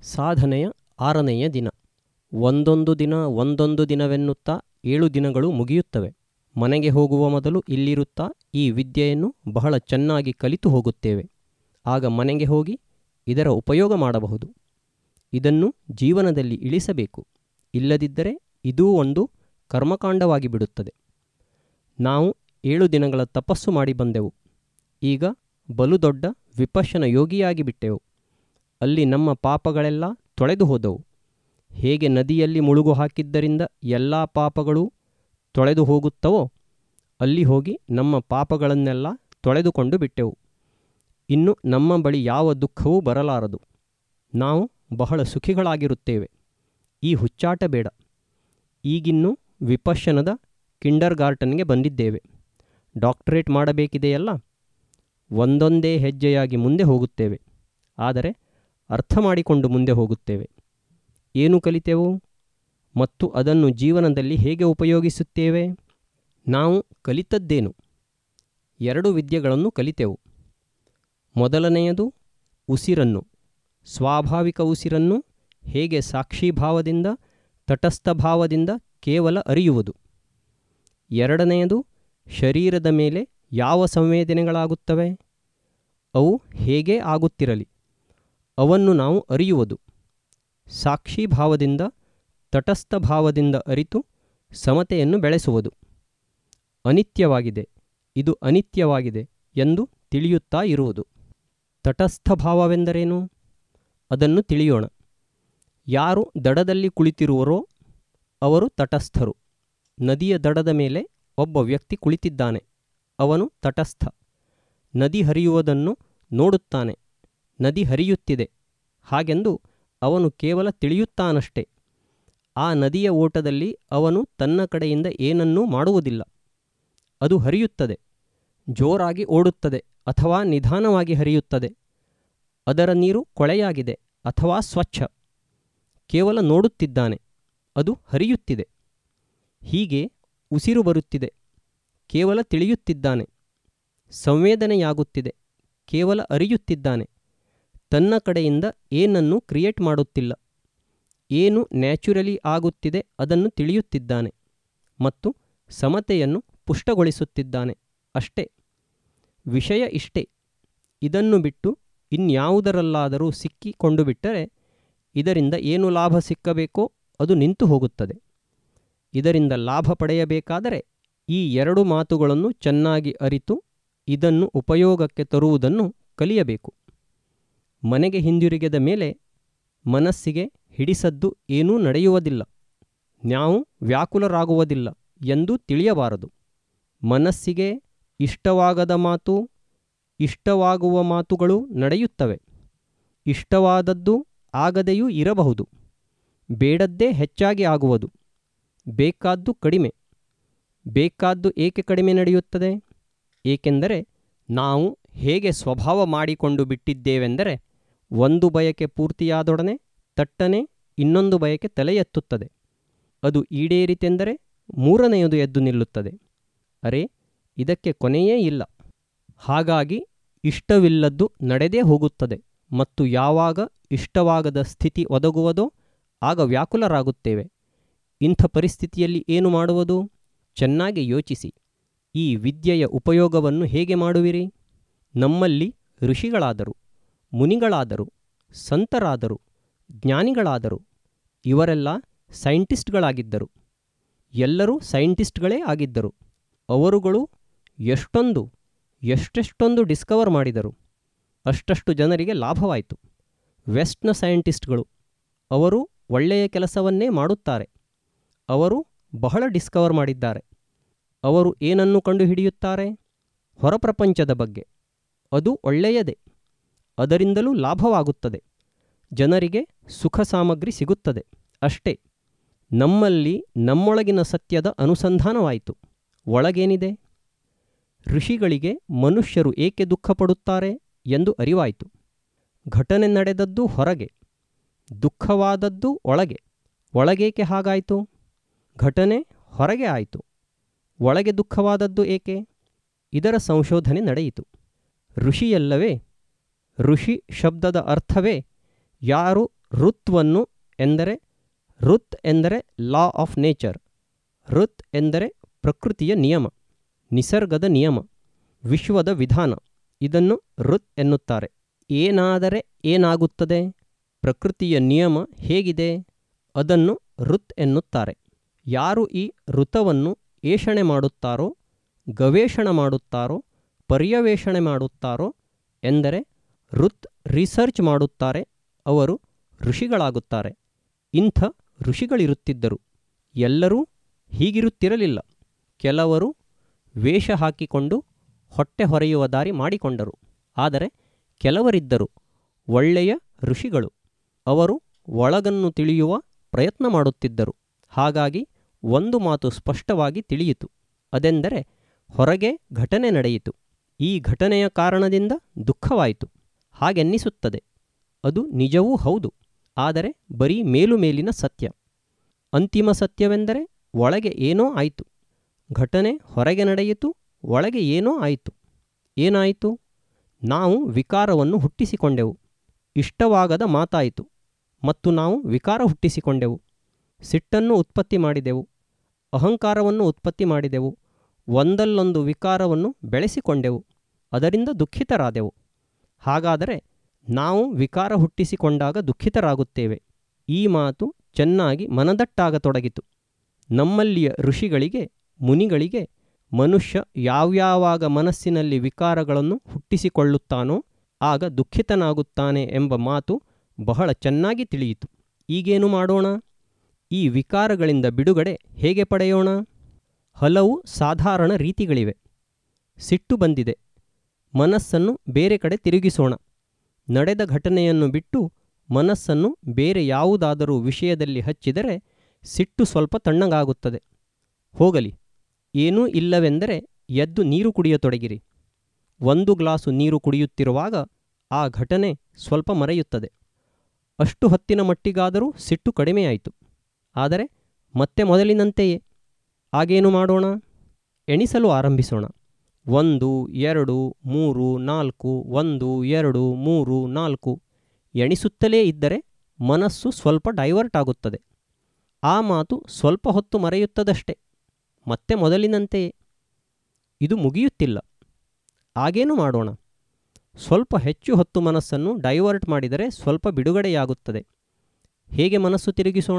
ಸಾಧನೆಯ ಆರನೆಯ ದಿನ ಒಂದೊಂದು ದಿನ ಒಂದೊಂದು ದಿನವೆನ್ನುತ್ತಾ ಏಳು ದಿನಗಳು ಮುಗಿಯುತ್ತವೆ ಮನೆಗೆ ಹೋಗುವ ಮೊದಲು ಇಲ್ಲಿರುತ್ತಾ ಈ ವಿದ್ಯೆಯನ್ನು ಬಹಳ ಚೆನ್ನಾಗಿ ಕಲಿತು ಹೋಗುತ್ತೇವೆ ಆಗ ಮನೆಗೆ ಹೋಗಿ ಇದರ ಉಪಯೋಗ ಮಾಡಬಹುದು ಇದನ್ನು ಜೀವನದಲ್ಲಿ ಇಳಿಸಬೇಕು ಇಲ್ಲದಿದ್ದರೆ ಇದೂ ಒಂದು ಕರ್ಮಕಾಂಡವಾಗಿ ಬಿಡುತ್ತದೆ ನಾವು ಏಳು ದಿನಗಳ ತಪಸ್ಸು ಮಾಡಿ ಬಂದೆವು ಈಗ ಬಲು ದೊಡ್ಡ ವಿಪಶ್ಯನ ಯೋಗಿಯಾಗಿ ಬಿಟ್ಟೆವು ಅಲ್ಲಿ ನಮ್ಮ ಪಾಪಗಳೆಲ್ಲ ತೊಳೆದು ಹೋದವು ಹೇಗೆ ನದಿಯಲ್ಲಿ ಮುಳುಗು ಹಾಕಿದ್ದರಿಂದ ಎಲ್ಲ ಪಾಪಗಳೂ ತೊಳೆದು ಹೋಗುತ್ತವೋ ಅಲ್ಲಿ ಹೋಗಿ ನಮ್ಮ ಪಾಪಗಳನ್ನೆಲ್ಲ ತೊಳೆದುಕೊಂಡು ಬಿಟ್ಟೆವು ಇನ್ನು ನಮ್ಮ ಬಳಿ ಯಾವ ದುಃಖವೂ ಬರಲಾರದು ನಾವು ಬಹಳ ಸುಖಿಗಳಾಗಿರುತ್ತೇವೆ ಈ ಹುಚ್ಚಾಟ ಬೇಡ ಈಗಿನ್ನು ವಿಪಶ್ಯನದ ಕಿಂಡರ್ ಗಾರ್ಟನ್ಗೆ ಬಂದಿದ್ದೇವೆ ಡಾಕ್ಟರೇಟ್ ಮಾಡಬೇಕಿದೆಯಲ್ಲ ಒಂದೊಂದೇ ಹೆಜ್ಜೆಯಾಗಿ ಮುಂದೆ ಹೋಗುತ್ತೇವೆ ಆದರೆ ಅರ್ಥ ಮಾಡಿಕೊಂಡು ಮುಂದೆ ಹೋಗುತ್ತೇವೆ ಏನು ಕಲಿತೆವು ಮತ್ತು ಅದನ್ನು ಜೀವನದಲ್ಲಿ ಹೇಗೆ ಉಪಯೋಗಿಸುತ್ತೇವೆ ನಾವು ಕಲಿತದ್ದೇನು ಎರಡು ವಿದ್ಯೆಗಳನ್ನು ಕಲಿತೆವು ಮೊದಲನೆಯದು ಉಸಿರನ್ನು ಸ್ವಾಭಾವಿಕ ಉಸಿರನ್ನು ಹೇಗೆ ಸಾಕ್ಷೀಭಾವದಿಂದ ತಟಸ್ಥ ಭಾವದಿಂದ ಕೇವಲ ಅರಿಯುವುದು ಎರಡನೆಯದು ಶರೀರದ ಮೇಲೆ ಯಾವ ಸಂವೇದನೆಗಳಾಗುತ್ತವೆ ಅವು ಹೇಗೆ ಆಗುತ್ತಿರಲಿ ಅವನ್ನು ನಾವು ಅರಿಯುವುದು ಸಾಕ್ಷೀಭಾವದಿಂದ ತಟಸ್ಥ ಭಾವದಿಂದ ಅರಿತು ಸಮತೆಯನ್ನು ಬೆಳೆಸುವುದು ಅನಿತ್ಯವಾಗಿದೆ ಇದು ಅನಿತ್ಯವಾಗಿದೆ ಎಂದು ತಿಳಿಯುತ್ತಾ ಇರುವುದು ತಟಸ್ಥ ಭಾವವೆಂದರೇನು ಅದನ್ನು ತಿಳಿಯೋಣ ಯಾರು ದಡದಲ್ಲಿ ಕುಳಿತಿರುವರೋ ಅವರು ತಟಸ್ಥರು ನದಿಯ ದಡದ ಮೇಲೆ ಒಬ್ಬ ವ್ಯಕ್ತಿ ಕುಳಿತಿದ್ದಾನೆ ಅವನು ತಟಸ್ಥ ನದಿ ಹರಿಯುವುದನ್ನು ನೋಡುತ್ತಾನೆ ನದಿ ಹರಿಯುತ್ತಿದೆ ಹಾಗೆಂದು ಅವನು ಕೇವಲ ತಿಳಿಯುತ್ತಾನಷ್ಟೆ ಆ ನದಿಯ ಓಟದಲ್ಲಿ ಅವನು ತನ್ನ ಕಡೆಯಿಂದ ಏನನ್ನೂ ಮಾಡುವುದಿಲ್ಲ ಅದು ಹರಿಯುತ್ತದೆ ಜೋರಾಗಿ ಓಡುತ್ತದೆ ಅಥವಾ ನಿಧಾನವಾಗಿ ಹರಿಯುತ್ತದೆ ಅದರ ನೀರು ಕೊಳೆಯಾಗಿದೆ ಅಥವಾ ಸ್ವಚ್ಛ ಕೇವಲ ನೋಡುತ್ತಿದ್ದಾನೆ ಅದು ಹರಿಯುತ್ತಿದೆ ಹೀಗೆ ಉಸಿರು ಬರುತ್ತಿದೆ ಕೇವಲ ತಿಳಿಯುತ್ತಿದ್ದಾನೆ ಸಂವೇದನೆಯಾಗುತ್ತಿದೆ ಕೇವಲ ಅರಿಯುತ್ತಿದ್ದಾನೆ ತನ್ನ ಕಡೆಯಿಂದ ಏನನ್ನು ಕ್ರಿಯೇಟ್ ಮಾಡುತ್ತಿಲ್ಲ ಏನು ನ್ಯಾಚುರಲಿ ಆಗುತ್ತಿದೆ ಅದನ್ನು ತಿಳಿಯುತ್ತಿದ್ದಾನೆ ಮತ್ತು ಸಮತೆಯನ್ನು ಪುಷ್ಟಗೊಳಿಸುತ್ತಿದ್ದಾನೆ ಅಷ್ಟೇ ವಿಷಯ ಇಷ್ಟೇ ಇದನ್ನು ಬಿಟ್ಟು ಇನ್ಯಾವುದರಲ್ಲಾದರೂ ಸಿಕ್ಕಿಕೊಂಡು ಬಿಟ್ಟರೆ ಇದರಿಂದ ಏನು ಲಾಭ ಸಿಕ್ಕಬೇಕೋ ಅದು ನಿಂತು ಹೋಗುತ್ತದೆ ಇದರಿಂದ ಲಾಭ ಪಡೆಯಬೇಕಾದರೆ ಈ ಎರಡು ಮಾತುಗಳನ್ನು ಚೆನ್ನಾಗಿ ಅರಿತು ಇದನ್ನು ಉಪಯೋಗಕ್ಕೆ ತರುವುದನ್ನು ಕಲಿಯಬೇಕು ಮನೆಗೆ ಹಿಂದಿರುಗಿದ ಮೇಲೆ ಮನಸ್ಸಿಗೆ ಹಿಡಿಸದ್ದು ಏನೂ ನಡೆಯುವುದಿಲ್ಲ ನಾವು ವ್ಯಾಕುಲರಾಗುವುದಿಲ್ಲ ಎಂದು ತಿಳಿಯಬಾರದು ಮನಸ್ಸಿಗೆ ಇಷ್ಟವಾಗದ ಮಾತು ಇಷ್ಟವಾಗುವ ಮಾತುಗಳು ನಡೆಯುತ್ತವೆ ಇಷ್ಟವಾದದ್ದು ಆಗದೆಯೂ ಇರಬಹುದು ಬೇಡದ್ದೇ ಹೆಚ್ಚಾಗಿ ಆಗುವುದು ಬೇಕಾದ್ದು ಕಡಿಮೆ ಬೇಕಾದ್ದು ಏಕೆ ಕಡಿಮೆ ನಡೆಯುತ್ತದೆ ಏಕೆಂದರೆ ನಾವು ಹೇಗೆ ಸ್ವಭಾವ ಮಾಡಿಕೊಂಡು ಬಿಟ್ಟಿದ್ದೇವೆಂದರೆ ಒಂದು ಬಯಕೆ ಪೂರ್ತಿಯಾದೊಡನೆ ತಟ್ಟನೆ ಇನ್ನೊಂದು ಬಯಕೆ ತಲೆ ಎತ್ತುತ್ತದೆ ಅದು ಈಡೇರಿತೆಂದರೆ ಮೂರನೆಯದು ಎದ್ದು ನಿಲ್ಲುತ್ತದೆ ಅರೆ ಇದಕ್ಕೆ ಕೊನೆಯೇ ಇಲ್ಲ ಹಾಗಾಗಿ ಇಷ್ಟವಿಲ್ಲದ್ದು ನಡೆದೇ ಹೋಗುತ್ತದೆ ಮತ್ತು ಯಾವಾಗ ಇಷ್ಟವಾಗದ ಸ್ಥಿತಿ ಒದಗುವುದೋ ಆಗ ವ್ಯಾಕುಲರಾಗುತ್ತೇವೆ ಇಂಥ ಪರಿಸ್ಥಿತಿಯಲ್ಲಿ ಏನು ಮಾಡುವುದು ಚೆನ್ನಾಗಿ ಯೋಚಿಸಿ ಈ ವಿದ್ಯೆಯ ಉಪಯೋಗವನ್ನು ಹೇಗೆ ಮಾಡುವಿರಿ ನಮ್ಮಲ್ಲಿ ಋಷಿಗಳಾದರು ಮುನಿಗಳಾದರು ಸಂತರಾದರು ಜ್ಞಾನಿಗಳಾದರು ಇವರೆಲ್ಲ ಸೈಂಟಿಸ್ಟ್ಗಳಾಗಿದ್ದರು ಎಲ್ಲರೂ ಸೈಂಟಿಸ್ಟ್ಗಳೇ ಆಗಿದ್ದರು ಅವರುಗಳು ಎಷ್ಟೊಂದು ಎಷ್ಟೆಷ್ಟೊಂದು ಡಿಸ್ಕವರ್ ಮಾಡಿದರು ಅಷ್ಟಷ್ಟು ಜನರಿಗೆ ಲಾಭವಾಯಿತು ವೆಸ್ಟ್ನ ಸೈಂಟಿಸ್ಟ್ಗಳು ಅವರು ಒಳ್ಳೆಯ ಕೆಲಸವನ್ನೇ ಮಾಡುತ್ತಾರೆ ಅವರು ಬಹಳ ಡಿಸ್ಕವರ್ ಮಾಡಿದ್ದಾರೆ ಅವರು ಏನನ್ನು ಕಂಡುಹಿಡಿಯುತ್ತಾರೆ ಹೊರಪ್ರಪಂಚದ ಬಗ್ಗೆ ಅದು ಒಳ್ಳೆಯದೇ ಅದರಿಂದಲೂ ಲಾಭವಾಗುತ್ತದೆ ಜನರಿಗೆ ಸುಖ ಸಾಮಗ್ರಿ ಸಿಗುತ್ತದೆ ಅಷ್ಟೇ ನಮ್ಮಲ್ಲಿ ನಮ್ಮೊಳಗಿನ ಸತ್ಯದ ಅನುಸಂಧಾನವಾಯಿತು ಒಳಗೇನಿದೆ ಋಷಿಗಳಿಗೆ ಮನುಷ್ಯರು ಏಕೆ ದುಃಖಪಡುತ್ತಾರೆ ಎಂದು ಅರಿವಾಯಿತು ಘಟನೆ ನಡೆದದ್ದು ಹೊರಗೆ ದುಃಖವಾದದ್ದು ಒಳಗೆ ಒಳಗೇಕೆ ಹಾಗಾಯಿತು ಘಟನೆ ಹೊರಗೆ ಆಯಿತು ಒಳಗೆ ದುಃಖವಾದದ್ದು ಏಕೆ ಇದರ ಸಂಶೋಧನೆ ನಡೆಯಿತು ಋಷಿಯಲ್ಲವೇ ಋಷಿ ಶಬ್ದದ ಅರ್ಥವೇ ಯಾರು ಋತ್ವನ್ನು ಎಂದರೆ ಋತ್ ಎಂದರೆ ಲಾ ಆಫ್ ನೇಚರ್ ಋತ್ ಎಂದರೆ ಪ್ರಕೃತಿಯ ನಿಯಮ ನಿಸರ್ಗದ ನಿಯಮ ವಿಶ್ವದ ವಿಧಾನ ಇದನ್ನು ಋತ್ ಎನ್ನುತ್ತಾರೆ ಏನಾದರೆ ಏನಾಗುತ್ತದೆ ಪ್ರಕೃತಿಯ ನಿಯಮ ಹೇಗಿದೆ ಅದನ್ನು ಋತ್ ಎನ್ನುತ್ತಾರೆ ಯಾರು ಈ ಋತವನ್ನು ಏಷಣೆ ಮಾಡುತ್ತಾರೋ ಗವೇಷಣೆ ಮಾಡುತ್ತಾರೋ ಪರ್ಯವೇಷಣೆ ಮಾಡುತ್ತಾರೋ ಎಂದರೆ ಋತ್ ರಿಸರ್ಚ್ ಮಾಡುತ್ತಾರೆ ಅವರು ಋಷಿಗಳಾಗುತ್ತಾರೆ ಇಂಥ ಋಷಿಗಳಿರುತ್ತಿದ್ದರು ಎಲ್ಲರೂ ಹೀಗಿರುತ್ತಿರಲಿಲ್ಲ ಕೆಲವರು ವೇಷ ಹಾಕಿಕೊಂಡು ಹೊಟ್ಟೆ ಹೊರೆಯುವ ದಾರಿ ಮಾಡಿಕೊಂಡರು ಆದರೆ ಕೆಲವರಿದ್ದರು ಒಳ್ಳೆಯ ಋಷಿಗಳು ಅವರು ಒಳಗನ್ನು ತಿಳಿಯುವ ಪ್ರಯತ್ನ ಮಾಡುತ್ತಿದ್ದರು ಹಾಗಾಗಿ ಒಂದು ಮಾತು ಸ್ಪಷ್ಟವಾಗಿ ತಿಳಿಯಿತು ಅದೆಂದರೆ ಹೊರಗೆ ಘಟನೆ ನಡೆಯಿತು ಈ ಘಟನೆಯ ಕಾರಣದಿಂದ ದುಃಖವಾಯಿತು ಹಾಗೆನ್ನಿಸುತ್ತದೆ ಅದು ನಿಜವೂ ಹೌದು ಆದರೆ ಬರೀ ಮೇಲುಮೇಲಿನ ಸತ್ಯ ಅಂತಿಮ ಸತ್ಯವೆಂದರೆ ಒಳಗೆ ಏನೋ ಆಯಿತು ಘಟನೆ ಹೊರಗೆ ನಡೆಯಿತು ಒಳಗೆ ಏನೋ ಆಯಿತು ಏನಾಯಿತು ನಾವು ವಿಕಾರವನ್ನು ಹುಟ್ಟಿಸಿಕೊಂಡೆವು ಇಷ್ಟವಾಗದ ಮಾತಾಯಿತು ಮತ್ತು ನಾವು ವಿಕಾರ ಹುಟ್ಟಿಸಿಕೊಂಡೆವು ಸಿಟ್ಟನ್ನು ಉತ್ಪತ್ತಿ ಮಾಡಿದೆವು ಅಹಂಕಾರವನ್ನು ಉತ್ಪತ್ತಿ ಮಾಡಿದೆವು ಒಂದಲ್ಲೊಂದು ವಿಕಾರವನ್ನು ಬೆಳೆಸಿಕೊಂಡೆವು ಅದರಿಂದ ದುಃಖಿತರಾದೆವು ಹಾಗಾದರೆ ನಾವು ವಿಕಾರ ಹುಟ್ಟಿಸಿಕೊಂಡಾಗ ದುಃಖಿತರಾಗುತ್ತೇವೆ ಈ ಮಾತು ಚೆನ್ನಾಗಿ ಮನದಟ್ಟಾಗತೊಡಗಿತು ನಮ್ಮಲ್ಲಿಯ ಋಷಿಗಳಿಗೆ ಮುನಿಗಳಿಗೆ ಮನುಷ್ಯ ಯಾವ್ಯಾವಾಗ ಮನಸ್ಸಿನಲ್ಲಿ ವಿಕಾರಗಳನ್ನು ಹುಟ್ಟಿಸಿಕೊಳ್ಳುತ್ತಾನೋ ಆಗ ದುಃಖಿತನಾಗುತ್ತಾನೆ ಎಂಬ ಮಾತು ಬಹಳ ಚೆನ್ನಾಗಿ ತಿಳಿಯಿತು ಈಗೇನು ಮಾಡೋಣ ಈ ವಿಕಾರಗಳಿಂದ ಬಿಡುಗಡೆ ಹೇಗೆ ಪಡೆಯೋಣ ಹಲವು ಸಾಧಾರಣ ರೀತಿಗಳಿವೆ ಸಿಟ್ಟು ಬಂದಿದೆ ಮನಸ್ಸನ್ನು ಬೇರೆ ಕಡೆ ತಿರುಗಿಸೋಣ ನಡೆದ ಘಟನೆಯನ್ನು ಬಿಟ್ಟು ಮನಸ್ಸನ್ನು ಬೇರೆ ಯಾವುದಾದರೂ ವಿಷಯದಲ್ಲಿ ಹಚ್ಚಿದರೆ ಸಿಟ್ಟು ಸ್ವಲ್ಪ ತಣ್ಣಗಾಗುತ್ತದೆ ಹೋಗಲಿ ಏನೂ ಇಲ್ಲವೆಂದರೆ ಎದ್ದು ನೀರು ಕುಡಿಯತೊಡಗಿರಿ ಒಂದು ಗ್ಲಾಸು ನೀರು ಕುಡಿಯುತ್ತಿರುವಾಗ ಆ ಘಟನೆ ಸ್ವಲ್ಪ ಮರೆಯುತ್ತದೆ ಅಷ್ಟು ಹೊತ್ತಿನ ಮಟ್ಟಿಗಾದರೂ ಸಿಟ್ಟು ಕಡಿಮೆಯಾಯಿತು ಆದರೆ ಮತ್ತೆ ಮೊದಲಿನಂತೆಯೇ ಆಗೇನು ಮಾಡೋಣ ಎಣಿಸಲು ಆರಂಭಿಸೋಣ ಒಂದು ಎರಡು ಮೂರು ನಾಲ್ಕು ಒಂದು ಎರಡು ಮೂರು ನಾಲ್ಕು ಎಣಿಸುತ್ತಲೇ ಇದ್ದರೆ ಮನಸ್ಸು ಸ್ವಲ್ಪ ಡೈವರ್ಟ್ ಆಗುತ್ತದೆ ಆ ಮಾತು ಸ್ವಲ್ಪ ಹೊತ್ತು ಮರೆಯುತ್ತದಷ್ಟೆ ಮತ್ತೆ ಮೊದಲಿನಂತೆಯೇ ಇದು ಮುಗಿಯುತ್ತಿಲ್ಲ ಆಗೇನು ಮಾಡೋಣ ಸ್ವಲ್ಪ ಹೆಚ್ಚು ಹೊತ್ತು ಮನಸ್ಸನ್ನು ಡೈವರ್ಟ್ ಮಾಡಿದರೆ ಸ್ವಲ್ಪ ಬಿಡುಗಡೆಯಾಗುತ್ತದೆ ಹೇಗೆ ಮನಸ್ಸು ತಿರುಗಿಸೋಣ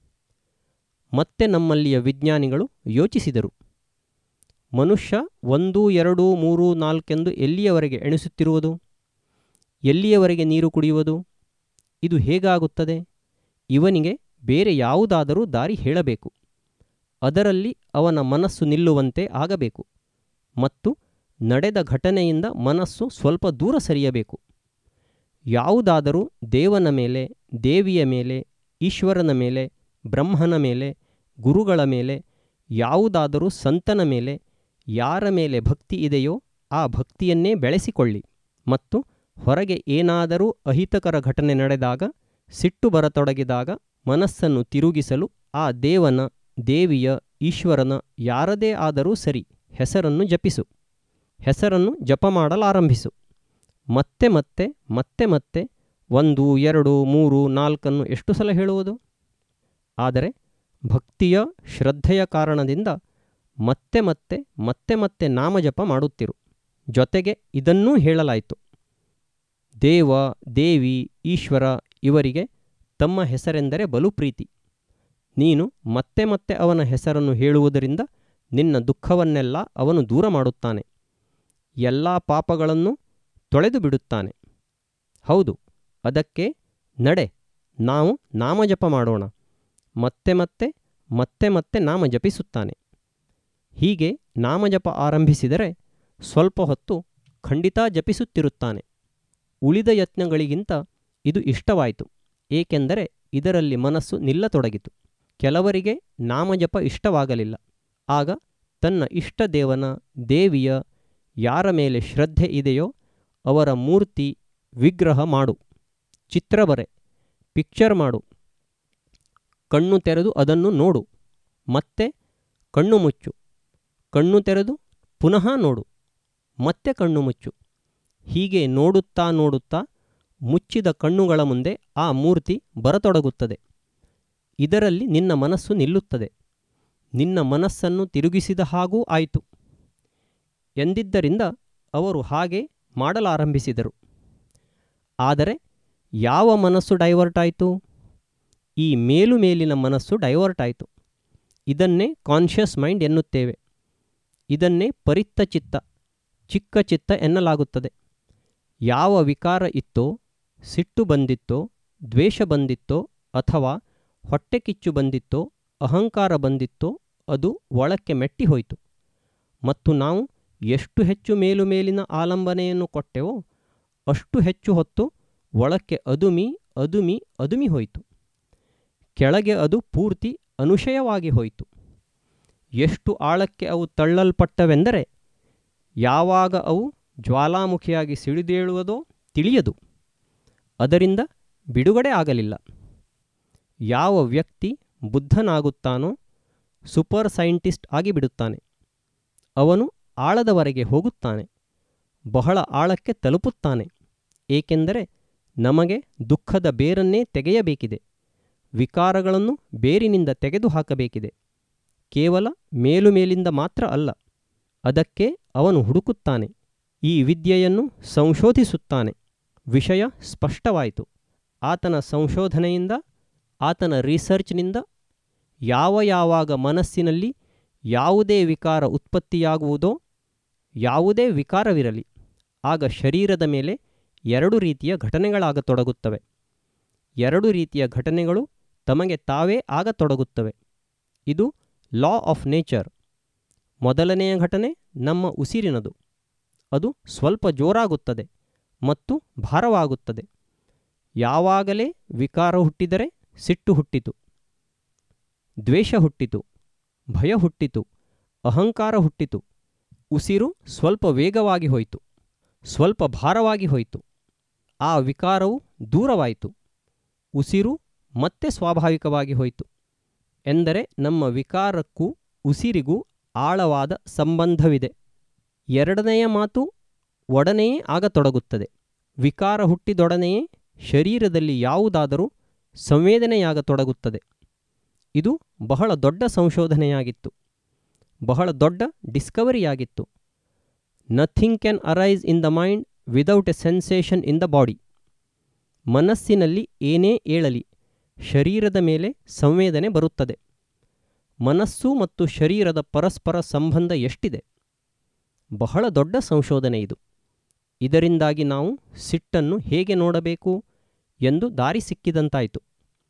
ಮತ್ತೆ ನಮ್ಮಲ್ಲಿಯ ವಿಜ್ಞಾನಿಗಳು ಯೋಚಿಸಿದರು ಮನುಷ್ಯ ಒಂದು ಎರಡು ಮೂರು ನಾಲ್ಕೆಂದು ಎಲ್ಲಿಯವರೆಗೆ ಎಣಿಸುತ್ತಿರುವುದು ಎಲ್ಲಿಯವರೆಗೆ ನೀರು ಕುಡಿಯುವುದು ಇದು ಹೇಗಾಗುತ್ತದೆ ಇವನಿಗೆ ಬೇರೆ ಯಾವುದಾದರೂ ದಾರಿ ಹೇಳಬೇಕು ಅದರಲ್ಲಿ ಅವನ ಮನಸ್ಸು ನಿಲ್ಲುವಂತೆ ಆಗಬೇಕು ಮತ್ತು ನಡೆದ ಘಟನೆಯಿಂದ ಮನಸ್ಸು ಸ್ವಲ್ಪ ದೂರ ಸರಿಯಬೇಕು ಯಾವುದಾದರೂ ದೇವನ ಮೇಲೆ ದೇವಿಯ ಮೇಲೆ ಈಶ್ವರನ ಮೇಲೆ ಬ್ರಹ್ಮನ ಮೇಲೆ ಗುರುಗಳ ಮೇಲೆ ಯಾವುದಾದರೂ ಸಂತನ ಮೇಲೆ ಯಾರ ಮೇಲೆ ಭಕ್ತಿ ಇದೆಯೋ ಆ ಭಕ್ತಿಯನ್ನೇ ಬೆಳೆಸಿಕೊಳ್ಳಿ ಮತ್ತು ಹೊರಗೆ ಏನಾದರೂ ಅಹಿತಕರ ಘಟನೆ ನಡೆದಾಗ ಸಿಟ್ಟು ಬರತೊಡಗಿದಾಗ ಮನಸ್ಸನ್ನು ತಿರುಗಿಸಲು ಆ ದೇವನ ದೇವಿಯ ಈಶ್ವರನ ಯಾರದೇ ಆದರೂ ಸರಿ ಹೆಸರನ್ನು ಜಪಿಸು ಹೆಸರನ್ನು ಜಪ ಮಾಡಲಾರಂಭಿಸು ಮತ್ತೆ ಮತ್ತೆ ಮತ್ತೆ ಮತ್ತೆ ಒಂದು ಎರಡು ಮೂರು ನಾಲ್ಕನ್ನು ಎಷ್ಟು ಸಲ ಹೇಳುವುದು ಆದರೆ ಭಕ್ತಿಯ ಶ್ರದ್ಧೆಯ ಕಾರಣದಿಂದ ಮತ್ತೆ ಮತ್ತೆ ಮತ್ತೆ ಮತ್ತೆ ನಾಮಜಪ ಮಾಡುತ್ತಿರು ಜೊತೆಗೆ ಇದನ್ನೂ ಹೇಳಲಾಯಿತು ದೇವ ದೇವಿ ಈಶ್ವರ ಇವರಿಗೆ ತಮ್ಮ ಹೆಸರೆಂದರೆ ಬಲು ಪ್ರೀತಿ ನೀನು ಮತ್ತೆ ಮತ್ತೆ ಅವನ ಹೆಸರನ್ನು ಹೇಳುವುದರಿಂದ ನಿನ್ನ ದುಃಖವನ್ನೆಲ್ಲ ಅವನು ದೂರ ಮಾಡುತ್ತಾನೆ ಎಲ್ಲ ಪಾಪಗಳನ್ನು ತೊಳೆದು ಬಿಡುತ್ತಾನೆ ಹೌದು ಅದಕ್ಕೆ ನಡೆ ನಾವು ನಾಮಜಪ ಮಾಡೋಣ ಮತ್ತೆ ಮತ್ತೆ ಮತ್ತೆ ಮತ್ತೆ ನಾಮ ಜಪಿಸುತ್ತಾನೆ ಹೀಗೆ ನಾಮಜಪ ಆರಂಭಿಸಿದರೆ ಸ್ವಲ್ಪ ಹೊತ್ತು ಖಂಡಿತ ಜಪಿಸುತ್ತಿರುತ್ತಾನೆ ಉಳಿದ ಯತ್ನಗಳಿಗಿಂತ ಇದು ಇಷ್ಟವಾಯಿತು ಏಕೆಂದರೆ ಇದರಲ್ಲಿ ಮನಸ್ಸು ನಿಲ್ಲತೊಡಗಿತು ಕೆಲವರಿಗೆ ನಾಮಜಪ ಇಷ್ಟವಾಗಲಿಲ್ಲ ಆಗ ತನ್ನ ಇಷ್ಟ ದೇವನ ದೇವಿಯ ಯಾರ ಮೇಲೆ ಶ್ರದ್ಧೆ ಇದೆಯೋ ಅವರ ಮೂರ್ತಿ ವಿಗ್ರಹ ಮಾಡು ಚಿತ್ರ ಬರೆ ಪಿಕ್ಚರ್ ಮಾಡು ಕಣ್ಣು ತೆರೆದು ಅದನ್ನು ನೋಡು ಮತ್ತೆ ಕಣ್ಣು ಮುಚ್ಚು ಕಣ್ಣು ತೆರೆದು ಪುನಃ ನೋಡು ಮತ್ತೆ ಕಣ್ಣು ಮುಚ್ಚು ಹೀಗೆ ನೋಡುತ್ತಾ ನೋಡುತ್ತಾ ಮುಚ್ಚಿದ ಕಣ್ಣುಗಳ ಮುಂದೆ ಆ ಮೂರ್ತಿ ಬರತೊಡಗುತ್ತದೆ ಇದರಲ್ಲಿ ನಿನ್ನ ಮನಸ್ಸು ನಿಲ್ಲುತ್ತದೆ ನಿನ್ನ ಮನಸ್ಸನ್ನು ತಿರುಗಿಸಿದ ಹಾಗೂ ಆಯಿತು ಎಂದಿದ್ದರಿಂದ ಅವರು ಹಾಗೆ ಮಾಡಲಾರಂಭಿಸಿದರು ಆದರೆ ಯಾವ ಮನಸ್ಸು ಡೈವರ್ಟ್ ಆಯಿತು ಈ ಮೇಲು ಮೇಲಿನ ಮನಸ್ಸು ಡೈವರ್ಟ್ ಆಯಿತು ಇದನ್ನೇ ಕಾನ್ಷಿಯಸ್ ಮೈಂಡ್ ಎನ್ನುತ್ತೇವೆ ಇದನ್ನೇ ಪರಿತ್ತ ಚಿತ್ತ ಚಿಕ್ಕ ಚಿತ್ತ ಎನ್ನಲಾಗುತ್ತದೆ ಯಾವ ವಿಕಾರ ಇತ್ತೋ ಸಿಟ್ಟು ಬಂದಿತ್ತೋ ದ್ವೇಷ ಬಂದಿತ್ತೋ ಅಥವಾ ಹೊಟ್ಟೆ ಕಿಚ್ಚು ಬಂದಿತ್ತೋ ಅಹಂಕಾರ ಬಂದಿತ್ತೋ ಅದು ಒಳಕ್ಕೆ ಮೆಟ್ಟಿ ಹೋಯಿತು ಮತ್ತು ನಾವು ಎಷ್ಟು ಹೆಚ್ಚು ಮೇಲು ಮೇಲಿನ ಆಲಂಬನೆಯನ್ನು ಕೊಟ್ಟೆವೋ ಅಷ್ಟು ಹೆಚ್ಚು ಹೊತ್ತು ಒಳಕ್ಕೆ ಅದುಮಿ ಅದುಮಿ ಅದುಮಿ ಹೋಯಿತು ಕೆಳಗೆ ಅದು ಪೂರ್ತಿ ಅನುಶಯವಾಗಿ ಹೋಯಿತು ಎಷ್ಟು ಆಳಕ್ಕೆ ಅವು ತಳ್ಳಲ್ಪಟ್ಟವೆಂದರೆ ಯಾವಾಗ ಅವು ಜ್ವಾಲಾಮುಖಿಯಾಗಿ ಸಿಡಿದೇಳುವುದೋ ತಿಳಿಯದು ಅದರಿಂದ ಬಿಡುಗಡೆ ಆಗಲಿಲ್ಲ ಯಾವ ವ್ಯಕ್ತಿ ಬುದ್ಧನಾಗುತ್ತಾನೋ ಸೂಪರ್ ಸೈಂಟಿಸ್ಟ್ ಆಗಿಬಿಡುತ್ತಾನೆ ಅವನು ಆಳದವರೆಗೆ ಹೋಗುತ್ತಾನೆ ಬಹಳ ಆಳಕ್ಕೆ ತಲುಪುತ್ತಾನೆ ಏಕೆಂದರೆ ನಮಗೆ ದುಃಖದ ಬೇರನ್ನೇ ತೆಗೆಯಬೇಕಿದೆ ವಿಕಾರಗಳನ್ನು ಬೇರಿನಿಂದ ತೆಗೆದುಹಾಕಬೇಕಿದೆ ಕೇವಲ ಮೇಲು ಮೇಲಿಂದ ಮಾತ್ರ ಅಲ್ಲ ಅದಕ್ಕೆ ಅವನು ಹುಡುಕುತ್ತಾನೆ ಈ ವಿದ್ಯೆಯನ್ನು ಸಂಶೋಧಿಸುತ್ತಾನೆ ವಿಷಯ ಸ್ಪಷ್ಟವಾಯಿತು ಆತನ ಸಂಶೋಧನೆಯಿಂದ ಆತನ ರಿಸರ್ಚ್ನಿಂದ ಯಾವ ಯಾವಾಗ ಮನಸ್ಸಿನಲ್ಲಿ ಯಾವುದೇ ವಿಕಾರ ಉತ್ಪತ್ತಿಯಾಗುವುದೋ ಯಾವುದೇ ವಿಕಾರವಿರಲಿ ಆಗ ಶರೀರದ ಮೇಲೆ ಎರಡು ರೀತಿಯ ಘಟನೆಗಳಾಗತೊಡಗುತ್ತವೆ ಎರಡು ರೀತಿಯ ಘಟನೆಗಳು ತಮಗೆ ತಾವೇ ಆಗತೊಡಗುತ್ತವೆ ಇದು ಲಾ ಆಫ್ ನೇಚರ್ ಮೊದಲನೆಯ ಘಟನೆ ನಮ್ಮ ಉಸಿರಿನದು ಅದು ಸ್ವಲ್ಪ ಜೋರಾಗುತ್ತದೆ ಮತ್ತು ಭಾರವಾಗುತ್ತದೆ ಯಾವಾಗಲೇ ವಿಕಾರ ಹುಟ್ಟಿದರೆ ಸಿಟ್ಟು ಹುಟ್ಟಿತು ದ್ವೇಷ ಹುಟ್ಟಿತು ಭಯ ಹುಟ್ಟಿತು ಅಹಂಕಾರ ಹುಟ್ಟಿತು ಉಸಿರು ಸ್ವಲ್ಪ ವೇಗವಾಗಿ ಹೋಯಿತು ಸ್ವಲ್ಪ ಭಾರವಾಗಿ ಹೋಯಿತು ಆ ವಿಕಾರವು ದೂರವಾಯಿತು ಉಸಿರು ಮತ್ತೆ ಸ್ವಾಭಾವಿಕವಾಗಿ ಹೋಯಿತು ಎಂದರೆ ನಮ್ಮ ವಿಕಾರಕ್ಕೂ ಉಸಿರಿಗೂ ಆಳವಾದ ಸಂಬಂಧವಿದೆ ಎರಡನೆಯ ಮಾತು ಒಡನೆಯೇ ಆಗತೊಡಗುತ್ತದೆ ವಿಕಾರ ಹುಟ್ಟಿದೊಡನೆಯೇ ಶರೀರದಲ್ಲಿ ಯಾವುದಾದರೂ ಸಂವೇದನೆಯಾಗತೊಡಗುತ್ತದೆ ಇದು ಬಹಳ ದೊಡ್ಡ ಸಂಶೋಧನೆಯಾಗಿತ್ತು ಬಹಳ ದೊಡ್ಡ ಡಿಸ್ಕವರಿಯಾಗಿತ್ತು nothing can arise in the mind without a sensation in the body ಮನಸ್ಸಿನಲ್ಲಿ ಏನೇ ಏಳಲಿ ಶರೀರದ ಮೇಲೆ ಸಂವೇದನೆ ಬರುತ್ತದೆ ಮನಸ್ಸು ಮತ್ತು ಶರೀರದ ಪರಸ್ಪರ ಸಂಬಂಧ ಎಷ್ಟಿದೆ ಬಹಳ ದೊಡ್ಡ ಸಂಶೋಧನೆ ಇದು ಇದರಿಂದಾಗಿ ನಾವು ಸಿಟ್ಟನ್ನು ಹೇಗೆ ನೋಡಬೇಕು ಎಂದು ದಾರಿ ಸಿಕ್ಕಿದಂತಾಯಿತು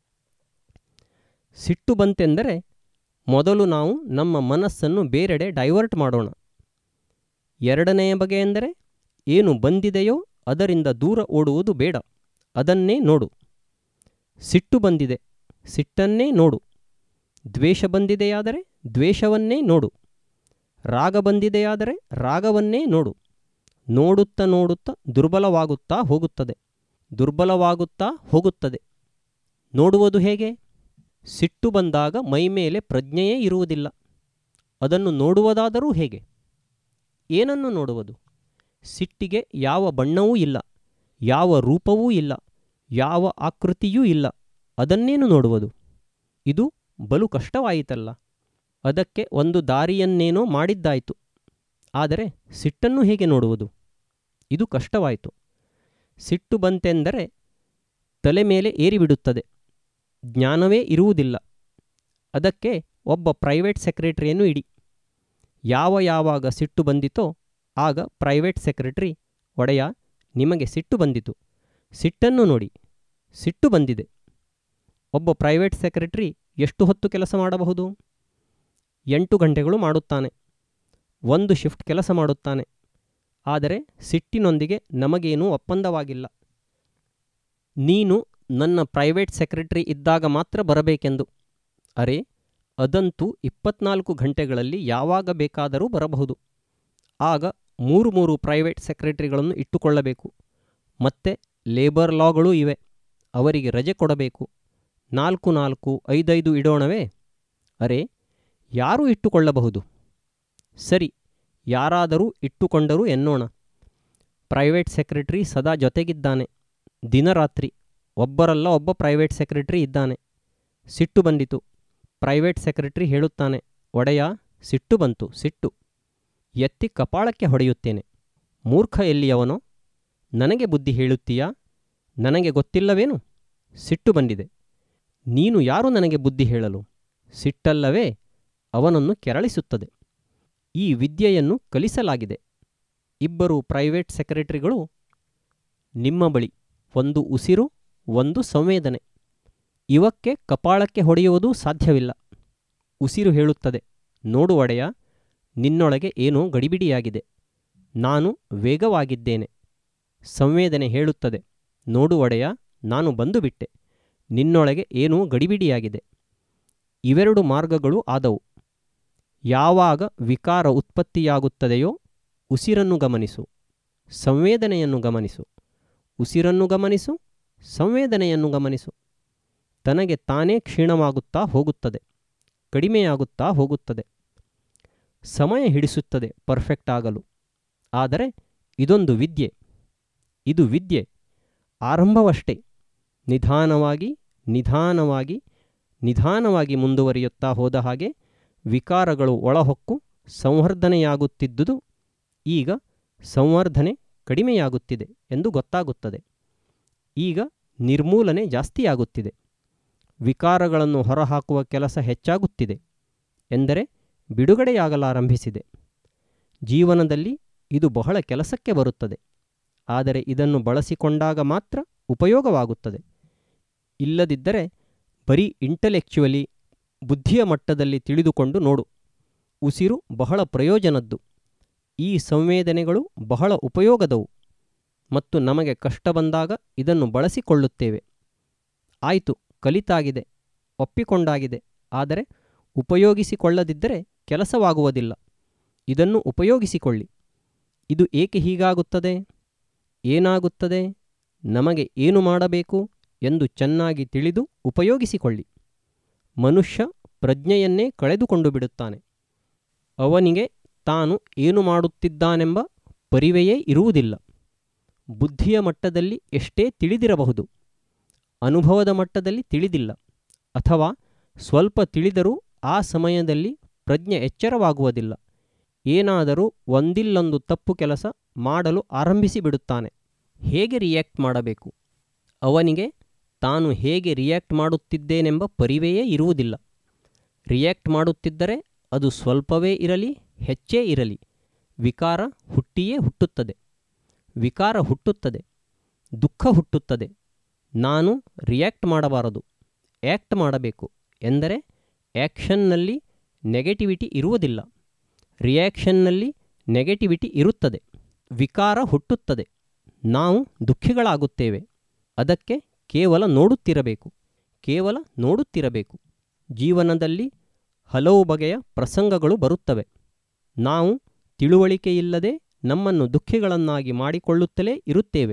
ಸಿಟ್ಟು ಬಂತೆಂದರೆ ಮೊದಲು ನಾವು ನಮ್ಮ ಮನಸ್ಸನ್ನು ಬೇರೆಡೆ ಡೈವರ್ಟ್ ಮಾಡೋಣ ಎರಡನೆಯ ಬಗೆ ಎಂದರೆ ಏನು ಬಂದಿದೆಯೋ ಅದರಿಂದ ದೂರ ಓಡುವುದು ಬೇಡ ಅದನ್ನೇ ನೋಡು ಸಿಟ್ಟು ಬಂದಿದೆ ಸಿಟ್ಟನ್ನೇ ನೋಡು ದ್ವೇಷ ಬಂದಿದೆಯಾದರೆ ದ್ವೇಷವನ್ನೇ ನೋಡು ರಾಗ ಬಂದಿದೆಯಾದರೆ ರಾಗವನ್ನೇ ನೋಡು ನೋಡುತ್ತಾ ನೋಡುತ್ತಾ ದುರ್ಬಲವಾಗುತ್ತಾ ಹೋಗುತ್ತದೆ ದುರ್ಬಲವಾಗುತ್ತಾ ಹೋಗುತ್ತದೆ ನೋಡುವುದು ಹೇಗೆ ಸಿಟ್ಟು ಬಂದಾಗ ಮೈಮೇಲೆ ಪ್ರಜ್ಞೆಯೇ ಇರುವುದಿಲ್ಲ ಅದನ್ನು ನೋಡುವುದಾದರೂ ಹೇಗೆ ಏನನ್ನು ನೋಡುವುದು ಸಿಟ್ಟಿಗೆ ಯಾವ ಬಣ್ಣವೂ ಇಲ್ಲ ಯಾವ ರೂಪವೂ ಇಲ್ಲ ಯಾವ ಆಕೃತಿಯೂ ಇಲ್ಲ ಅದನ್ನೇನು ನೋಡುವುದು ಇದು ಬಲು ಕಷ್ಟವಾಯಿತಲ್ಲ ಅದಕ್ಕೆ ಒಂದು ದಾರಿಯನ್ನೇನೋ ಮಾಡಿದ್ದಾಯಿತು ಆದರೆ ಸಿಟ್ಟನ್ನು ಹೇಗೆ ನೋಡುವುದು ಇದು ಕಷ್ಟವಾಯಿತು ಸಿಟ್ಟು ಬಂತೆಂದರೆ ತಲೆ ಮೇಲೆ ಏರಿಬಿಡುತ್ತದೆ ಜ್ಞಾನವೇ ಇರುವುದಿಲ್ಲ ಅದಕ್ಕೆ ಒಬ್ಬ ಪ್ರೈವೇಟ್ ಸೆಕ್ರೆಟರಿಯನ್ನು ಇಡಿ ಯಾವ ಯಾವಾಗ ಸಿಟ್ಟು ಬಂದಿತೋ ಆಗ ಪ್ರೈವೇಟ್ ಸೆಕ್ರೆಟರಿ ಒಡೆಯ ನಿಮಗೆ ಸಿಟ್ಟು ಬಂದಿತು ಸಿಟ್ಟನ್ನು ನೋಡಿ ಸಿಟ್ಟು ಬಂದಿದೆ ಒಬ್ಬ ಪ್ರೈವೇಟ್ ಸೆಕ್ರೆಟರಿ ಎಷ್ಟು ಹೊತ್ತು ಕೆಲಸ ಮಾಡಬಹುದು ಎಂಟು ಗಂಟೆಗಳು ಮಾಡುತ್ತಾನೆ ಒಂದು ಶಿಫ್ಟ್ ಕೆಲಸ ಮಾಡುತ್ತಾನೆ ಆದರೆ ಸಿಟ್ಟಿನೊಂದಿಗೆ ನಮಗೇನೂ ಒಪ್ಪಂದವಾಗಿಲ್ಲ ನೀನು ನನ್ನ ಪ್ರೈವೇಟ್ ಸೆಕ್ರೆಟರಿ ಇದ್ದಾಗ ಮಾತ್ರ ಬರಬೇಕೆಂದು ಅರೆ ಅದಂತೂ ಇಪ್ಪತ್ನಾಲ್ಕು ಗಂಟೆಗಳಲ್ಲಿ ಯಾವಾಗ ಬೇಕಾದರೂ ಬರಬಹುದು ಆಗ ಮೂರು ಮೂರು ಪ್ರೈವೇಟ್ ಸೆಕ್ರೆಟರಿಗಳನ್ನು ಇಟ್ಟುಕೊಳ್ಳಬೇಕು ಮತ್ತೆ ಲೇಬರ್ ಲಾಗಳೂ ಇವೆ ಅವರಿಗೆ ರಜೆ ಕೊಡಬೇಕು ನಾಲ್ಕು ನಾಲ್ಕು ಐದೈದು ಇಡೋಣವೇ ಅರೆ ಯಾರೂ ಇಟ್ಟುಕೊಳ್ಳಬಹುದು ಸರಿ ಯಾರಾದರೂ ಇಟ್ಟುಕೊಂಡರೂ ಎನ್ನೋಣ ಪ್ರೈವೇಟ್ ಸೆಕ್ರೆಟರಿ ಸದಾ ಜೊತೆಗಿದ್ದಾನೆ ದಿನರಾತ್ರಿ ಒಬ್ಬರಲ್ಲ ಒಬ್ಬ ಪ್ರೈವೇಟ್ ಸೆಕ್ರೆಟರಿ ಇದ್ದಾನೆ ಸಿಟ್ಟು ಬಂದಿತು ಪ್ರೈವೇಟ್ ಸೆಕ್ರೆಟರಿ ಹೇಳುತ್ತಾನೆ ಒಡೆಯ ಸಿಟ್ಟು ಬಂತು ಸಿಟ್ಟು ಎತ್ತಿ ಕಪಾಳಕ್ಕೆ ಹೊಡೆಯುತ್ತೇನೆ ಮೂರ್ಖ ಎಲ್ಲಿಯವನೋ ನನಗೆ ಬುದ್ಧಿ ಹೇಳುತ್ತೀಯಾ ನನಗೆ ಗೊತ್ತಿಲ್ಲವೇನು ಸಿಟ್ಟು ಬಂದಿದೆ ನೀನು ಯಾರು ನನಗೆ ಬುದ್ಧಿ ಹೇಳಲು ಸಿಟ್ಟಲ್ಲವೇ ಅವನನ್ನು ಕೆರಳಿಸುತ್ತದೆ ಈ ವಿದ್ಯೆಯನ್ನು ಕಲಿಸಲಾಗಿದೆ ಇಬ್ಬರು ಪ್ರೈವೇಟ್ ಸೆಕ್ರೆಟರಿಗಳು ನಿಮ್ಮ ಬಳಿ ಒಂದು ಉಸಿರು ಒಂದು ಸಂವೇದನೆ ಇವಕ್ಕೆ ಕಪಾಳಕ್ಕೆ ಹೊಡೆಯುವುದು ಸಾಧ್ಯವಿಲ್ಲ ಉಸಿರು ಹೇಳುತ್ತದೆ ನೋಡು ಒಡೆಯ ನಿನ್ನೊಳಗೆ ಏನೋ ಗಡಿಬಿಡಿಯಾಗಿದೆ ನಾನು ವೇಗವಾಗಿದ್ದೇನೆ ಸಂವೇದನೆ ಹೇಳುತ್ತದೆ ನೋಡು ಒಡೆಯ ನಾನು ಬಂದು ಬಿಟ್ಟೆ ನಿನ್ನೊಳಗೆ ಏನೋ ಗಡಿಬಿಡಿಯಾಗಿದೆ ಇವೆರಡು ಮಾರ್ಗಗಳು ಆದವು ಯಾವಾಗ ವಿಕಾರ ಉತ್ಪತ್ತಿಯಾಗುತ್ತದೆಯೋ ಉಸಿರನ್ನು ಗಮನಿಸು ಸಂವೇದನೆಯನ್ನು ಗಮನಿಸು ಉಸಿರನ್ನು ಗಮನಿಸು ಸಂವೇದನೆಯನ್ನು ಗಮನಿಸು ತನಗೆ ತಾನೇ ಕ್ಷೀಣವಾಗುತ್ತಾ ಹೋಗುತ್ತದೆ ಕಡಿಮೆಯಾಗುತ್ತಾ ಹೋಗುತ್ತದೆ ಸಮಯ ಹಿಡಿಸುತ್ತದೆ ಪರ್ಫೆಕ್ಟ್ ಆಗಲು ಆದರೆ ಇದೊಂದು ವಿದ್ಯೆ ಇದು ವಿದ್ಯೆ ಆರಂಭವಷ್ಟೇ ನಿಧಾನವಾಗಿ ನಿಧಾನವಾಗಿ ನಿಧಾನವಾಗಿ ಮುಂದುವರಿಯುತ್ತಾ ಹೋದ ಹಾಗೆ ವಿಕಾರಗಳು ಒಳಹೊಕ್ಕು ಸಂವರ್ಧನೆಯಾಗುತ್ತಿದ್ದುದು ಈಗ ಸಂವರ್ಧನೆ ಕಡಿಮೆಯಾಗುತ್ತಿದೆ ಎಂದು ಗೊತ್ತಾಗುತ್ತದೆ ಈಗ ನಿರ್ಮೂಲನೆ ಜಾಸ್ತಿಯಾಗುತ್ತಿದೆ ವಿಕಾರಗಳನ್ನು ಹೊರಹಾಕುವ ಕೆಲಸ ಹೆಚ್ಚಾಗುತ್ತಿದೆ ಎಂದರೆ ಬಿಡುಗಡೆಯಾಗಲಾರಂಭಿಸಿದೆ ಜೀವನದಲ್ಲಿ ಇದು ಬಹಳ ಕೆಲಸಕ್ಕೆ ಬರುತ್ತದೆ ಆದರೆ ಇದನ್ನು ಬಳಸಿಕೊಂಡಾಗ ಮಾತ್ರ ಉಪಯೋಗವಾಗುತ್ತದೆ ಇಲ್ಲದಿದ್ದರೆ ಬರೀ ಇಂಟಲೆಕ್ಚುವಲಿ ಬುದ್ಧಿಯ ಮಟ್ಟದಲ್ಲಿ ತಿಳಿದುಕೊಂಡು ನೋಡು ಉಸಿರು ಬಹಳ ಪ್ರಯೋಜನದ್ದು ಈ ಸಂವೇದನೆಗಳು ಬಹಳ ಉಪಯೋಗದವು ಮತ್ತು ನಮಗೆ ಕಷ್ಟ ಬಂದಾಗ ಇದನ್ನು ಬಳಸಿಕೊಳ್ಳುತ್ತೇವೆ ಆಯಿತು ಕಲಿತಾಗಿದೆ ಒಪ್ಪಿಕೊಂಡಾಗಿದೆ ಆದರೆ ಉಪಯೋಗಿಸಿಕೊಳ್ಳದಿದ್ದರೆ ಕೆಲಸವಾಗುವುದಿಲ್ಲ ಇದನ್ನು ಉಪಯೋಗಿಸಿಕೊಳ್ಳಿ ಇದು ಏಕೆ ಹೀಗಾಗುತ್ತದೆ ಏನಾಗುತ್ತದೆ ನಮಗೆ ಏನು ಮಾಡಬೇಕು ಎಂದು ಚೆನ್ನಾಗಿ ತಿಳಿದು ಉಪಯೋಗಿಸಿಕೊಳ್ಳಿ ಮನುಷ್ಯ ಪ್ರಜ್ಞೆಯನ್ನೇ ಕಳೆದುಕೊಂಡು ಬಿಡುತ್ತಾನೆ ಅವನಿಗೆ ತಾನು ಏನು ಮಾಡುತ್ತಿದ್ದಾನೆಂಬ ಪರಿವೆಯೇ ಇರುವುದಿಲ್ಲ ಬುದ್ಧಿಯ ಮಟ್ಟದಲ್ಲಿ ಎಷ್ಟೇ ತಿಳಿದಿರಬಹುದು ಅನುಭವದ ಮಟ್ಟದಲ್ಲಿ ತಿಳಿದಿಲ್ಲ ಅಥವಾ ಸ್ವಲ್ಪ ತಿಳಿದರೂ ಆ ಸಮಯದಲ್ಲಿ ಪ್ರಜ್ಞೆ ಎಚ್ಚರವಾಗುವುದಿಲ್ಲ ಏನಾದರೂ ಒಂದಿಲ್ಲೊಂದು ತಪ್ಪು ಕೆಲಸ ಮಾಡಲು ಆರಂಭಿಸಿಬಿಡುತ್ತಾನೆ ಹೇಗೆ ರಿಯಾಕ್ಟ್ ಮಾಡಬೇಕು ಅವನಿಗೆ ತಾನು ಹೇಗೆ ರಿಯಾಕ್ಟ್ ಮಾಡುತ್ತಿದ್ದೇನೆಂಬ ಪರಿವೆಯೇ ಇರುವುದಿಲ್ಲ ರಿಯಾಕ್ಟ್ ಮಾಡುತ್ತಿದ್ದರೆ ಅದು ಸ್ವಲ್ಪವೇ ಇರಲಿ ಹೆಚ್ಚೇ ಇರಲಿ ವಿಕಾರ ಹುಟ್ಟಿಯೇ ಹುಟ್ಟುತ್ತದೆ ವಿಕಾರ ಹುಟ್ಟುತ್ತದೆ ದುಃಖ ಹುಟ್ಟುತ್ತದೆ ನಾನು ರಿಯಾಕ್ಟ್ ಮಾಡಬಾರದು ಆ್ಯಕ್ಟ್ ಮಾಡಬೇಕು ಎಂದರೆ ಆ್ಯಕ್ಷನ್ನಲ್ಲಿ ನೆಗೆಟಿವಿಟಿ ಇರುವುದಿಲ್ಲ ರಿಯಾಕ್ಷನ್ನಲ್ಲಿ ನೆಗೆಟಿವಿಟಿ ಇರುತ್ತದೆ ವಿಕಾರ ಹುಟ್ಟುತ್ತದೆ ನಾವು ದುಃಖಿಗಳಾಗುತ್ತೇವೆ ಅದಕ್ಕೆ ಕೇವಲ ನೋಡುತ್ತಿರಬೇಕು ಕೇವಲ ನೋಡುತ್ತಿರಬೇಕು ಜೀವನದಲ್ಲಿ ಹಲವು ಬಗೆಯ ಪ್ರಸಂಗಗಳು ಬರುತ್ತವೆ ನಾವು ತಿಳುವಳಿಕೆಯಿಲ್ಲದೆ ನಮ್ಮನ್ನು ದುಃಖಿಗಳನ್ನಾಗಿ ಮಾಡಿಕೊಳ್ಳುತ್ತಲೇ ಇರುತ್ತೇವೆ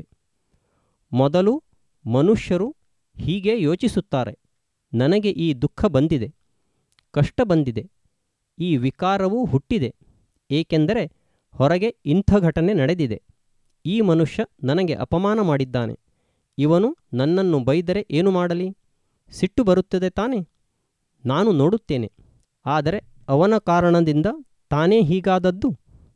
ಮೊದಲು ಮನುಷ್ಯರು ಹೀಗೆ ಯೋಚಿಸುತ್ತಾರೆ ನನಗೆ ಈ ದುಃಖ ಬಂದಿದೆ ಕಷ್ಟ ಬಂದಿದೆ ಈ ವಿಕಾರವೂ ಹುಟ್ಟಿದೆ ಏಕೆಂದರೆ ಹೊರಗೆ ಇಂಥ ಘಟನೆ ನಡೆದಿದೆ ಈ ಮನುಷ್ಯ ನನಗೆ ಅಪಮಾನ ಮಾಡಿದ್ದಾನೆ ಇವನು ನನ್ನನ್ನು ಬೈದರೆ ಏನು ಮಾಡಲಿ ಸಿಟ್ಟು ಬರುತ್ತದೆ ತಾನೆ ನಾನು ನೋಡುತ್ತೇನೆ ಆದರೆ ಅವನ ಕಾರಣದಿಂದ ತಾನೇ ಹೀಗಾದದ್ದು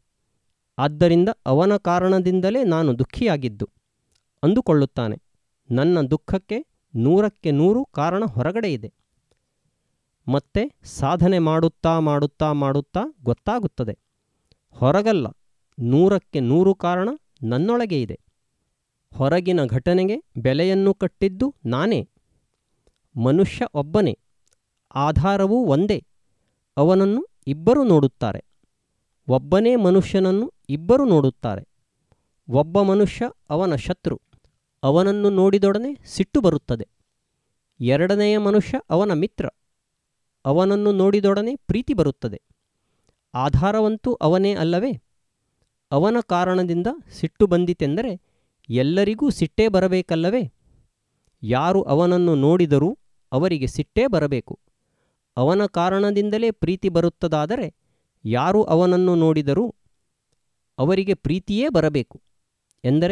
ಆದ್ದರಿಂದ ಅವನ ಕಾರಣದಿಂದಲೇ ನಾನು ದುಃಖಿಯಾಗಿದ್ದು ಅಂದುಕೊಳ್ಳುತ್ತಾನೆ ನನ್ನ ದುಃಖಕ್ಕೆ ನೂರಕ್ಕೆ ನೂರು ಕಾರಣ ಹೊರಗಡೆ ಇದೆ ಮತ್ತೆ ಸಾಧನೆ ಮಾಡುತ್ತಾ ಮಾಡುತ್ತಾ ಮಾಡುತ್ತಾ ಗೊತ್ತಾಗುತ್ತದೆ ಹೊರಗಲ್ಲ ನೂರಕ್ಕೆ ನೂರು ಕಾರಣ ನನ್ನೊಳಗೆ ಇದೆ ಹೊರಗಿನ ಘಟನೆಗೆ ಬೆಲೆಯನ್ನು ಕಟ್ಟಿದ್ದು ನಾನೇ ಮನುಷ್ಯ ಒಬ್ಬನೇ ಆಧಾರವೂ ಒಂದೇ ಅವನನ್ನು ಇಬ್ಬರು ನೋಡುತ್ತಾರೆ ಒಬ್ಬನೇ ಮನುಷ್ಯನನ್ನು ಇಬ್ಬರು ನೋಡುತ್ತಾರೆ ಒಬ್ಬ ಮನುಷ್ಯ ಅವನ ಶತ್ರು ಅವನನ್ನು ನೋಡಿದೊಡನೆ ಸಿಟ್ಟು ಬರುತ್ತದೆ ಎರಡನೆಯ ಮನುಷ್ಯ ಅವನ ಮಿತ್ರ ಅವನನ್ನು ನೋಡಿದೊಡನೆ ಪ್ರೀತಿ ಬರುತ್ತದೆ ಆಧಾರವಂತೂ ಅವನೇ ಅಲ್ಲವೇ ಅವನ ಕಾರಣದಿಂದ ಸಿಟ್ಟು ಬಂದಿತೆಂದರೆ ಎಲ್ಲರಿಗೂ ಸಿಟ್ಟೇ ಬರಬೇಕಲ್ಲವೇ ಯಾರು ಅವನನ್ನು ನೋಡಿದರೂ ಅವರಿಗೆ ಸಿಟ್ಟೇ ಬರಬೇಕು ಅವನ ಕಾರಣದಿಂದಲೇ ಪ್ರೀತಿ ಬರುತ್ತದಾದರೆ ಯಾರು ಅವನನ್ನು ನೋಡಿದರೂ ಅವರಿಗೆ ಪ್ರೀತಿಯೇ ಬರಬೇಕು ಎಂದರೆ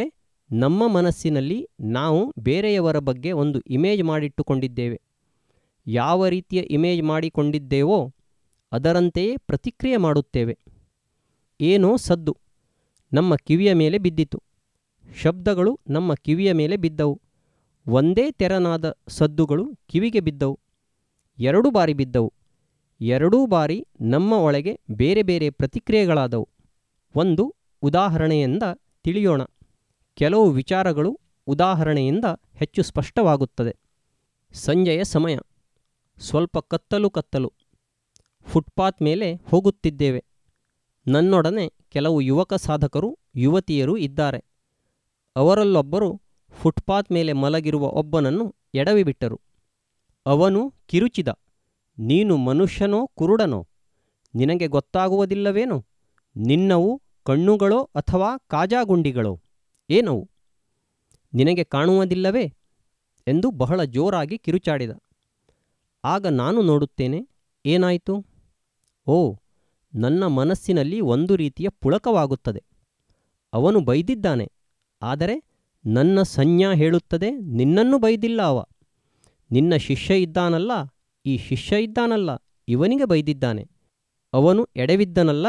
ನಮ್ಮ ಮನಸ್ಸಿನಲ್ಲಿ ನಾವು ಬೇರೆಯವರ ಬಗ್ಗೆ ಒಂದು ಇಮೇಜ್ ಮಾಡಿಟ್ಟುಕೊಂಡಿದ್ದೇವೆ ಯಾವ ರೀತಿಯ ಇಮೇಜ್ ಮಾಡಿಕೊಂಡಿದ್ದೇವೋ ಅದರಂತೆಯೇ ಪ್ರತಿಕ್ರಿಯೆ ಮಾಡುತ್ತೇವೆ ಏನೋ ಸದ್ದು ನಮ್ಮ ಕಿವಿಯ ಮೇಲೆ ಬಿದ್ದಿತು ಶಬ್ದಗಳು ನಮ್ಮ ಕಿವಿಯ ಮೇಲೆ ಬಿದ್ದವು ಒಂದೇ ತೆರನಾದ ಸದ್ದುಗಳು ಕಿವಿಗೆ ಬಿದ್ದವು ಎರಡು ಬಾರಿ ಬಿದ್ದವು ಎರಡೂ ಬಾರಿ ನಮ್ಮ ಒಳಗೆ ಬೇರೆ ಬೇರೆ ಪ್ರತಿಕ್ರಿಯೆಗಳಾದವು ಒಂದು ಉದಾಹರಣೆಯಿಂದ ತಿಳಿಯೋಣ ಕೆಲವು ವಿಚಾರಗಳು ಉದಾಹರಣೆಯಿಂದ ಹೆಚ್ಚು ಸ್ಪಷ್ಟವಾಗುತ್ತದೆ ಸಂಜೆಯ ಸಮಯ ಸ್ವಲ್ಪ ಕತ್ತಲು ಕತ್ತಲು ಫುಟ್ಪಾತ್ ಮೇಲೆ ಹೋಗುತ್ತಿದ್ದೇವೆ ನನ್ನೊಡನೆ ಕೆಲವು ಯುವಕ ಸಾಧಕರು ಯುವತಿಯರು ಇದ್ದಾರೆ ಅವರಲ್ಲೊಬ್ಬರು ಫುಟ್ಪಾತ್ ಮೇಲೆ ಮಲಗಿರುವ ಒಬ್ಬನನ್ನು ಎಡವಿಬಿಟ್ಟರು ಅವನು ಕಿರುಚಿದ ನೀನು ಮನುಷ್ಯನೋ ಕುರುಡನೋ ನಿನಗೆ ಗೊತ್ತಾಗುವುದಿಲ್ಲವೇನೋ ನಿನ್ನವು ಕಣ್ಣುಗಳೋ ಅಥವಾ ಕಾಜಾಗುಂಡಿಗಳೋ ಏನವು ನಿನಗೆ ಕಾಣುವುದಿಲ್ಲವೇ ಎಂದು ಬಹಳ ಜೋರಾಗಿ ಕಿರುಚಾಡಿದ ಆಗ ನಾನು ನೋಡುತ್ತೇನೆ ಏನಾಯಿತು ಓ ನನ್ನ ಮನಸ್ಸಿನಲ್ಲಿ ಒಂದು ರೀತಿಯ ಪುಳಕವಾಗುತ್ತದೆ ಅವನು ಬೈದಿದ್ದಾನೆ ಆದರೆ ನನ್ನ ಸಂಜ್ಞಾ ಹೇಳುತ್ತದೆ ನಿನ್ನನ್ನು ಬೈದಿಲ್ಲ ಅವ ನಿನ್ನ ಶಿಷ್ಯ ಇದ್ದಾನಲ್ಲ ಈ ಶಿಷ್ಯ ಇದ್ದಾನಲ್ಲ ಇವನಿಗೆ ಬೈದಿದ್ದಾನೆ ಅವನು ಎಡವಿದ್ದನಲ್ಲ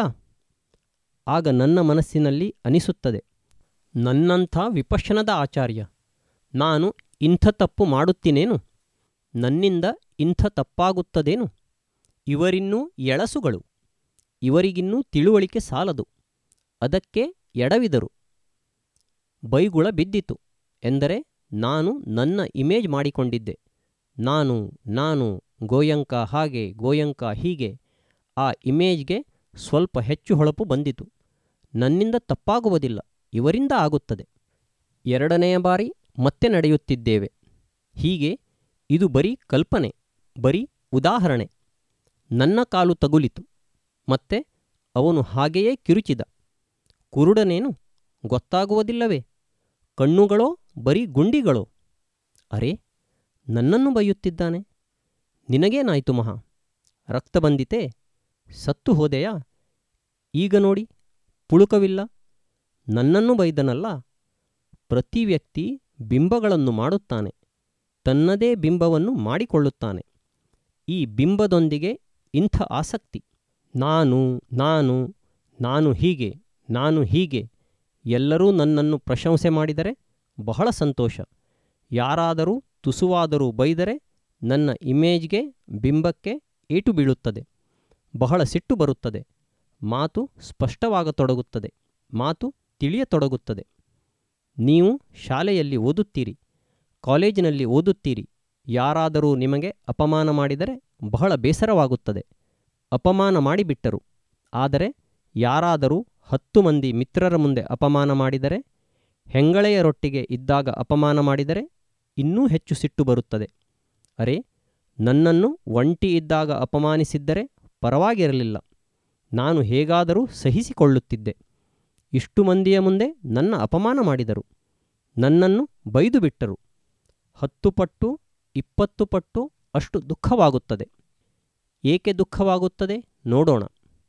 ಆಗ ನನ್ನ ಮನಸ್ಸಿನಲ್ಲಿ ಅನಿಸುತ್ತದೆ ನನ್ನಂಥ ವಿಪಶನದ ಆಚಾರ್ಯ ನಾನು ಇಂಥ ತಪ್ಪು ಮಾಡುತ್ತೀನೇನು ನನ್ನಿಂದ ಇಂಥ ತಪ್ಪಾಗುತ್ತದೇನು ಇವರಿನ್ನೂ ಎಳಸುಗಳು ಇವರಿಗಿನ್ನೂ ತಿಳುವಳಿಕೆ ಸಾಲದು ಅದಕ್ಕೆ ಎಡವಿದರು ಬೈಗುಳ ಬಿದ್ದಿತು ಎಂದರೆ ನಾನು ನನ್ನ ಇಮೇಜ್ ಮಾಡಿಕೊಂಡಿದ್ದೆ ನಾನು ನಾನು ಗೋಯಂಕ ಹಾಗೆ ಗೋಯಂಕ ಹೀಗೆ ಆ ಇಮೇಜ್ಗೆ ಸ್ವಲ್ಪ ಹೆಚ್ಚು ಹೊಳಪು ಬಂದಿತು ನನ್ನಿಂದ ತಪ್ಪಾಗುವುದಿಲ್ಲ ಇವರಿಂದ ಆಗುತ್ತದೆ ಎರಡನೆಯ ಬಾರಿ ಮತ್ತೆ ನಡೆಯುತ್ತಿದ್ದೇವೆ ಹೀಗೆ ಇದು ಬರೀ ಕಲ್ಪನೆ ಬರೀ ಉದಾಹರಣೆ ನನ್ನ ಕಾಲು ತಗುಲಿತು ಮತ್ತೆ ಅವನು ಹಾಗೆಯೇ ಕಿರುಚಿದ ಕುರುಡನೇನು ಗೊತ್ತಾಗುವುದಿಲ್ಲವೇ ಕಣ್ಣುಗಳೋ ಬರೀ ಗುಂಡಿಗಳೋ ಅರೆ ನನ್ನನ್ನು ಬೈಯುತ್ತಿದ್ದಾನೆ ನಿನಗೇನಾಯಿತು ಮಹಾ ರಕ್ತ ಬಂದಿತೆ ಸತ್ತು ಹೋದೆಯಾ ಈಗ ನೋಡಿ ಪುಳುಕವಿಲ್ಲ ನನ್ನನ್ನು ಬೈದನಲ್ಲ ಪ್ರತಿ ವ್ಯಕ್ತಿ ಬಿಂಬಗಳನ್ನು ಮಾಡುತ್ತಾನೆ ತನ್ನದೇ ಬಿಂಬವನ್ನು ಮಾಡಿಕೊಳ್ಳುತ್ತಾನೆ ಈ ಬಿಂಬದೊಂದಿಗೆ ಇಂಥ ಆಸಕ್ತಿ ನಾನು ನಾನು ನಾನು ಹೀಗೆ ನಾನು ಹೀಗೆ ಎಲ್ಲರೂ ನನ್ನನ್ನು ಪ್ರಶಂಸೆ ಮಾಡಿದರೆ ಬಹಳ ಸಂತೋಷ ಯಾರಾದರೂ ತುಸುವಾದರೂ ಬೈದರೆ ನನ್ನ ಇಮೇಜ್ಗೆ ಬಿಂಬಕ್ಕೆ ಏಟು ಬೀಳುತ್ತದೆ ಬಹಳ ಸಿಟ್ಟು ಬರುತ್ತದೆ ಮಾತು ಸ್ಪಷ್ಟವಾಗತೊಡಗುತ್ತದೆ ಮಾತು ತಿಳಿಯತೊಡಗುತ್ತದೆ ನೀವು ಶಾಲೆಯಲ್ಲಿ ಓದುತ್ತೀರಿ ಕಾಲೇಜಿನಲ್ಲಿ ಓದುತ್ತೀರಿ ಯಾರಾದರೂ ನಿಮಗೆ ಅಪಮಾನ ಮಾಡಿದರೆ ಬಹಳ ಬೇಸರವಾಗುತ್ತದೆ ಅಪಮಾನ ಮಾಡಿಬಿಟ್ಟರು ಆದರೆ ಯಾರಾದರೂ ಹತ್ತು ಮಂದಿ ಮಿತ್ರರ ಮುಂದೆ ಅಪಮಾನ ಮಾಡಿದರೆ ಹೆಂಗಳೆಯರೊಟ್ಟಿಗೆ ಇದ್ದಾಗ ಅಪಮಾನ ಮಾಡಿದರೆ ಇನ್ನೂ ಹೆಚ್ಚು ಸಿಟ್ಟು ಬರುತ್ತದೆ ಅರೆ ನನ್ನನ್ನು ಒಂಟಿ ಇದ್ದಾಗ ಅಪಮಾನಿಸಿದ್ದರೆ ಪರವಾಗಿರಲಿಲ್ಲ ನಾನು ಹೇಗಾದರೂ ಸಹಿಸಿಕೊಳ್ಳುತ್ತಿದ್ದೆ ಇಷ್ಟು ಮಂದಿಯ ಮುಂದೆ ನನ್ನ ಅಪಮಾನ ಮಾಡಿದರು ನನ್ನನ್ನು ಬೈದು ಬಿಟ್ಟರು ಹತ್ತು ಪಟ್ಟು ಇಪ್ಪತ್ತು ಪಟ್ಟು ಅಷ್ಟು ದುಃಖವಾಗುತ್ತದೆ ಏಕೆ ದುಃಖವಾಗುತ್ತದೆ ನೋಡೋಣ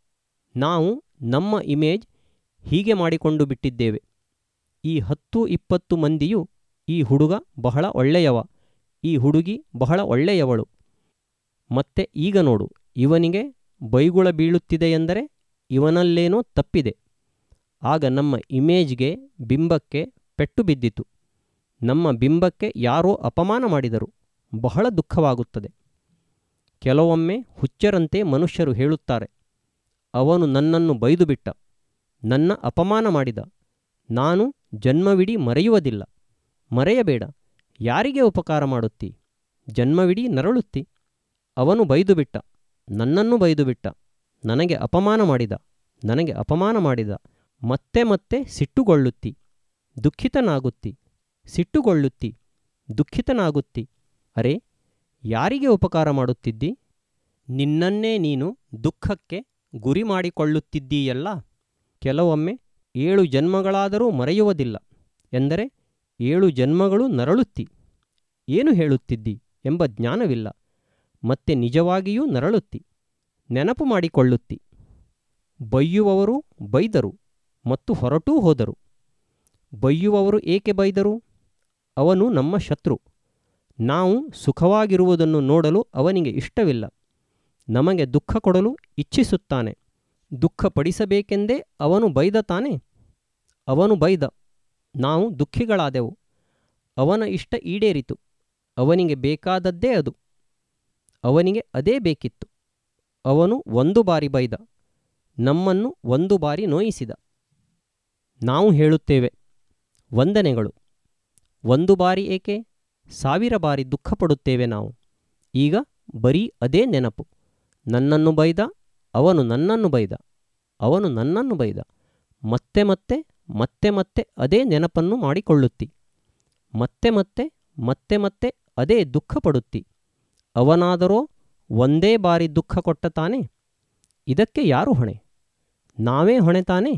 ನಾವು ನಮ್ಮ ಇಮೇಜ್ ಹೀಗೆ ಮಾಡಿಕೊಂಡು ಬಿಟ್ಟಿದ್ದೇವೆ ಈ ಹತ್ತು ಇಪ್ಪತ್ತು ಮಂದಿಯು ಈ ಹುಡುಗ ಬಹಳ ಒಳ್ಳೆಯವ ಈ ಹುಡುಗಿ ಬಹಳ ಒಳ್ಳೆಯವಳು ಮತ್ತೆ ಈಗ ನೋಡು ಇವನಿಗೆ ಬೈಗುಳ ಬೀಳುತ್ತಿದೆಯೆಂದರೆ ಇವನಲ್ಲೇನೋ ತಪ್ಪಿದೆ ಆಗ ನಮ್ಮ ಇಮೇಜ್ಗೆ ಬಿಂಬಕ್ಕೆ ಪೆಟ್ಟು ಬಿದ್ದಿತು ನಮ್ಮ ಬಿಂಬಕ್ಕೆ ಯಾರೋ ಅಪಮಾನ ಮಾಡಿದರು ಬಹಳ ದುಃಖವಾಗುತ್ತದೆ ಕೆಲವೊಮ್ಮೆ ಹುಚ್ಚರಂತೆ ಮನುಷ್ಯರು ಹೇಳುತ್ತಾರೆ ಅವನು ನನ್ನನ್ನು ಬೈದು ಬಿಟ್ಟ ನನ್ನ ಅಪಮಾನ ಮಾಡಿದ ನಾನು ಜನ್ಮವಿಡೀ ಮರೆಯುವುದಿಲ್ಲ ಮರೆಯಬೇಡ ಯಾರಿಗೆ ಉಪಕಾರ ಮಾಡುತ್ತಿ ಜನ್ಮವಿಡೀ ನರಳುತ್ತಿ ಅವನು ಬೈದು ಬಿಟ್ಟ ನನ್ನನ್ನು ಬೈದು ಬಿಟ್ಟ ನನಗೆ ಅಪಮಾನ ಮಾಡಿದ ನನಗೆ ಅಪಮಾನ ಮಾಡಿದ ಮತ್ತೆ ಮತ್ತೆ ಸಿಟ್ಟುಗೊಳ್ಳುತ್ತಿ ದುಃಖಿತನಾಗುತ್ತಿ ಸಿಟ್ಟುಗೊಳ್ಳುತ್ತಿ ದುಃಖಿತನಾಗುತ್ತಿ ಅರೆ ಯಾರಿಗೆ ಉಪಕಾರ ಮಾಡುತ್ತಿದ್ದಿ ನಿನ್ನನ್ನೇ ನೀನು ದುಃಖಕ್ಕೆ ಗುರಿ ಮಾಡಿಕೊಳ್ಳುತ್ತಿದ್ದೀಯಲ್ಲ ಕೆಲವೊಮ್ಮೆ ಏಳು ಜನ್ಮಗಳಾದರೂ ಮರೆಯುವುದಿಲ್ಲ ಎಂದರೆ ಏಳು ಜನ್ಮಗಳು ನರಳುತ್ತಿ ಏನು ಹೇಳುತ್ತಿದ್ದಿ ಎಂಬ ಜ್ಞಾನವಿಲ್ಲ ಮತ್ತೆ ನಿಜವಾಗಿಯೂ ನರಳುತ್ತಿ ನೆನಪು ಮಾಡಿಕೊಳ್ಳುತ್ತಿ ಬೈಯುವವರು ಬೈದರು ಮತ್ತು ಹೊರಟೂ ಹೋದರು ಬೈಯುವವರು ಏಕೆ ಬೈದರು ಅವನು ನಮ್ಮ ಶತ್ರು ನಾವು ಸುಖವಾಗಿರುವುದನ್ನು ನೋಡಲು ಅವನಿಗೆ ಇಷ್ಟವಿಲ್ಲ ನಮಗೆ ದುಃಖ ಕೊಡಲು ಇಚ್ಛಿಸುತ್ತಾನೆ ದುಃಖ ಪಡಿಸಬೇಕೆಂದೇ ಅವನು ಬೈದ ತಾನೆ ಅವನು ಬೈದ ನಾವು ದುಃಖಿಗಳಾದೆವು ಅವನ ಇಷ್ಟ ಈಡೇರಿತು ಅವನಿಗೆ ಬೇಕಾದದ್ದೇ ಅದು ಅವನಿಗೆ ಅದೇ ಬೇಕಿತ್ತು ಅವನು ಒಂದು ಬಾರಿ ಬೈದ ನಮ್ಮನ್ನು ಒಂದು ಬಾರಿ ನೋಯಿಸಿದ ನಾವು ಹೇಳುತ್ತೇವೆ ವಂದನೆಗಳು ಒಂದು ಬಾರಿ ಏಕೆ ಸಾವಿರ ಬಾರಿ ದುಃಖಪಡುತ್ತೇವೆ ನಾವು ಈಗ ಬರೀ ಅದೇ ನೆನಪು ನನ್ನನ್ನು ಬೈದ ಅವನು ನನ್ನನ್ನು ಬೈದ ಅವನು ನನ್ನನ್ನು ಬೈದ ಮತ್ತೆ ಮತ್ತೆ ಮತ್ತೆ ಮತ್ತೆ ಅದೇ ನೆನಪನ್ನು ಮಾಡಿಕೊಳ್ಳುತ್ತಿ ಮತ್ತೆ ಮತ್ತೆ ಮತ್ತೆ ಮತ್ತೆ ಅದೇ ದುಃಖ ಪಡುತ್ತಿ ಅವನಾದರೋ ಒಂದೇ ಬಾರಿ ದುಃಖ ಕೊಟ್ಟ ತಾನೆ ಇದಕ್ಕೆ ಯಾರು ಹೊಣೆ ನಾವೇ ಹೊಣೆ ತಾನೆ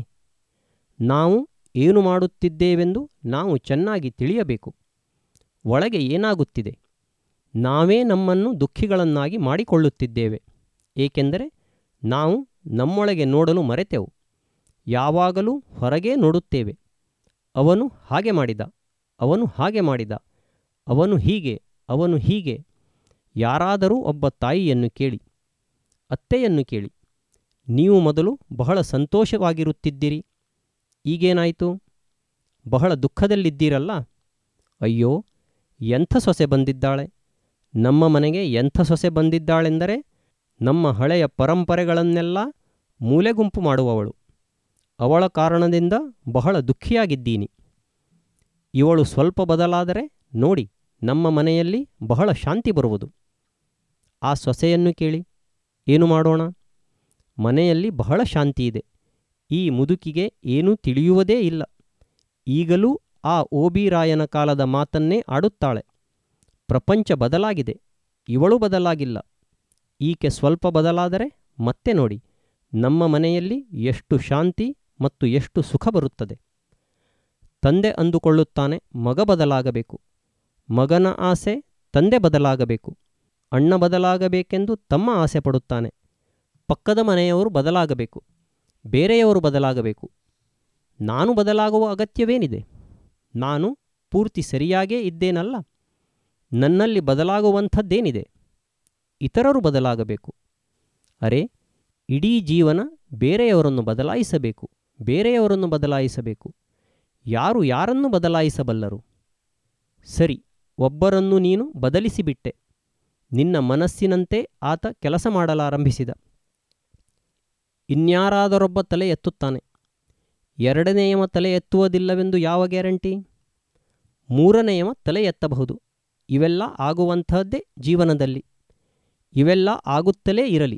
ನಾವು ಏನು ಮಾಡುತ್ತಿದ್ದೇವೆಂದು ನಾವು ಚೆನ್ನಾಗಿ ತಿಳಿಯಬೇಕು ಒಳಗೆ ಏನಾಗುತ್ತಿದೆ ನಾವೇ ನಮ್ಮನ್ನು ದುಃಖಿಗಳನ್ನಾಗಿ ಮಾಡಿಕೊಳ್ಳುತ್ತಿದ್ದೇವೆ ಏಕೆಂದರೆ ನಾವು ನಮ್ಮೊಳಗೆ ನೋಡಲು ಮರೆತೆವು ಯಾವಾಗಲೂ ಹೊರಗೇ ನೋಡುತ್ತೇವೆ ಅವನು ಹಾಗೆ ಮಾಡಿದ ಅವನು ಹಾಗೆ ಮಾಡಿದ ಅವನು ಹೀಗೆ ಅವನು ಹೀಗೆ ಯಾರಾದರೂ ಒಬ್ಬ ತಾಯಿಯನ್ನು ಕೇಳಿ ಅತ್ತೆಯನ್ನು ಕೇಳಿ ನೀವು ಮೊದಲು ಬಹಳ ಸಂತೋಷವಾಗಿರುತ್ತಿದ್ದಿರಿ ಈಗೇನಾಯಿತು ಬಹಳ ದುಃಖದಲ್ಲಿದ್ದೀರಲ್ಲ ಅಯ್ಯೋ ಎಂಥ ಸೊಸೆ ಬಂದಿದ್ದಾಳೆ ನಮ್ಮ ಮನೆಗೆ ಎಂಥ ಸೊಸೆ ಬಂದಿದ್ದಾಳೆಂದರೆ ನಮ್ಮ ಹಳೆಯ ಪರಂಪರೆಗಳನ್ನೆಲ್ಲ ಮೂಲೆಗುಂಪು ಮಾಡುವವಳು ಅವಳ ಕಾರಣದಿಂದ ಬಹಳ ದುಃಖಿಯಾಗಿದ್ದೀನಿ ಇವಳು ಸ್ವಲ್ಪ ಬದಲಾದರೆ ನೋಡಿ ನಮ್ಮ ಮನೆಯಲ್ಲಿ ಬಹಳ ಶಾಂತಿ ಬರುವುದು ಆ ಸೊಸೆಯನ್ನು ಕೇಳಿ ಏನು ಮಾಡೋಣ ಮನೆಯಲ್ಲಿ ಬಹಳ ಶಾಂತಿ ಇದೆ ಈ ಮುದುಕಿಗೆ ಏನೂ ತಿಳಿಯುವುದೇ ಇಲ್ಲ ಈಗಲೂ ಆ ಓಬಿರಾಯನ ಕಾಲದ ಮಾತನ್ನೇ ಆಡುತ್ತಾಳೆ ಪ್ರಪಂಚ ಬದಲಾಗಿದೆ ಇವಳು ಬದಲಾಗಿಲ್ಲ ಈಕೆ ಸ್ವಲ್ಪ ಬದಲಾದರೆ ಮತ್ತೆ ನೋಡಿ ನಮ್ಮ ಮನೆಯಲ್ಲಿ ಎಷ್ಟು ಶಾಂತಿ ಮತ್ತು ಎಷ್ಟು ಸುಖ ಬರುತ್ತದೆ ತಂದೆ ಅಂದುಕೊಳ್ಳುತ್ತಾನೆ ಮಗ ಬದಲಾಗಬೇಕು ಮಗನ ಆಸೆ ತಂದೆ ಬದಲಾಗಬೇಕು ಅಣ್ಣ ಬದಲಾಗಬೇಕೆಂದು ತಮ್ಮ ಆಸೆ ಪಡುತ್ತಾನೆ ಪಕ್ಕದ ಮನೆಯವರು ಬದಲಾಗಬೇಕು ಬೇರೆಯವರು ಬದಲಾಗಬೇಕು ನಾನು ಬದಲಾಗುವ ಅಗತ್ಯವೇನಿದೆ ನಾನು ಪೂರ್ತಿ ಸರಿಯಾಗೇ ಇದ್ದೇನಲ್ಲ ನನ್ನಲ್ಲಿ ಬದಲಾಗುವಂಥದ್ದೇನಿದೆ ಇತರರು ಬದಲಾಗಬೇಕು ಅರೆ ಇಡೀ ಜೀವನ ಬೇರೆಯವರನ್ನು ಬದಲಾಯಿಸಬೇಕು ಬೇರೆಯವರನ್ನು ಬದಲಾಯಿಸಬೇಕು ಯಾರು ಯಾರನ್ನು ಬದಲಾಯಿಸಬಲ್ಲರು ಸರಿ ಒಬ್ಬರನ್ನು ನೀನು ಬದಲಿಸಿಬಿಟ್ಟೆ ನಿನ್ನ ಮನಸ್ಸಿನಂತೆ ಆತ ಕೆಲಸ ಮಾಡಲಾರಂಭಿಸಿದ ಇನ್ಯಾರಾದರೊಬ್ಬ ತಲೆ ಎತ್ತುತ್ತಾನೆ ಎರಡನೆಯವ ತಲೆ ಎತ್ತುವುದಿಲ್ಲವೆಂದು ಯಾವ ಗ್ಯಾರಂಟಿ ಮೂರನೆಯವ ತಲೆ ಎತ್ತಬಹುದು ಇವೆಲ್ಲ ಆಗುವಂತಹದ್ದೇ ಜೀವನದಲ್ಲಿ ಇವೆಲ್ಲ ಆಗುತ್ತಲೇ ಇರಲಿ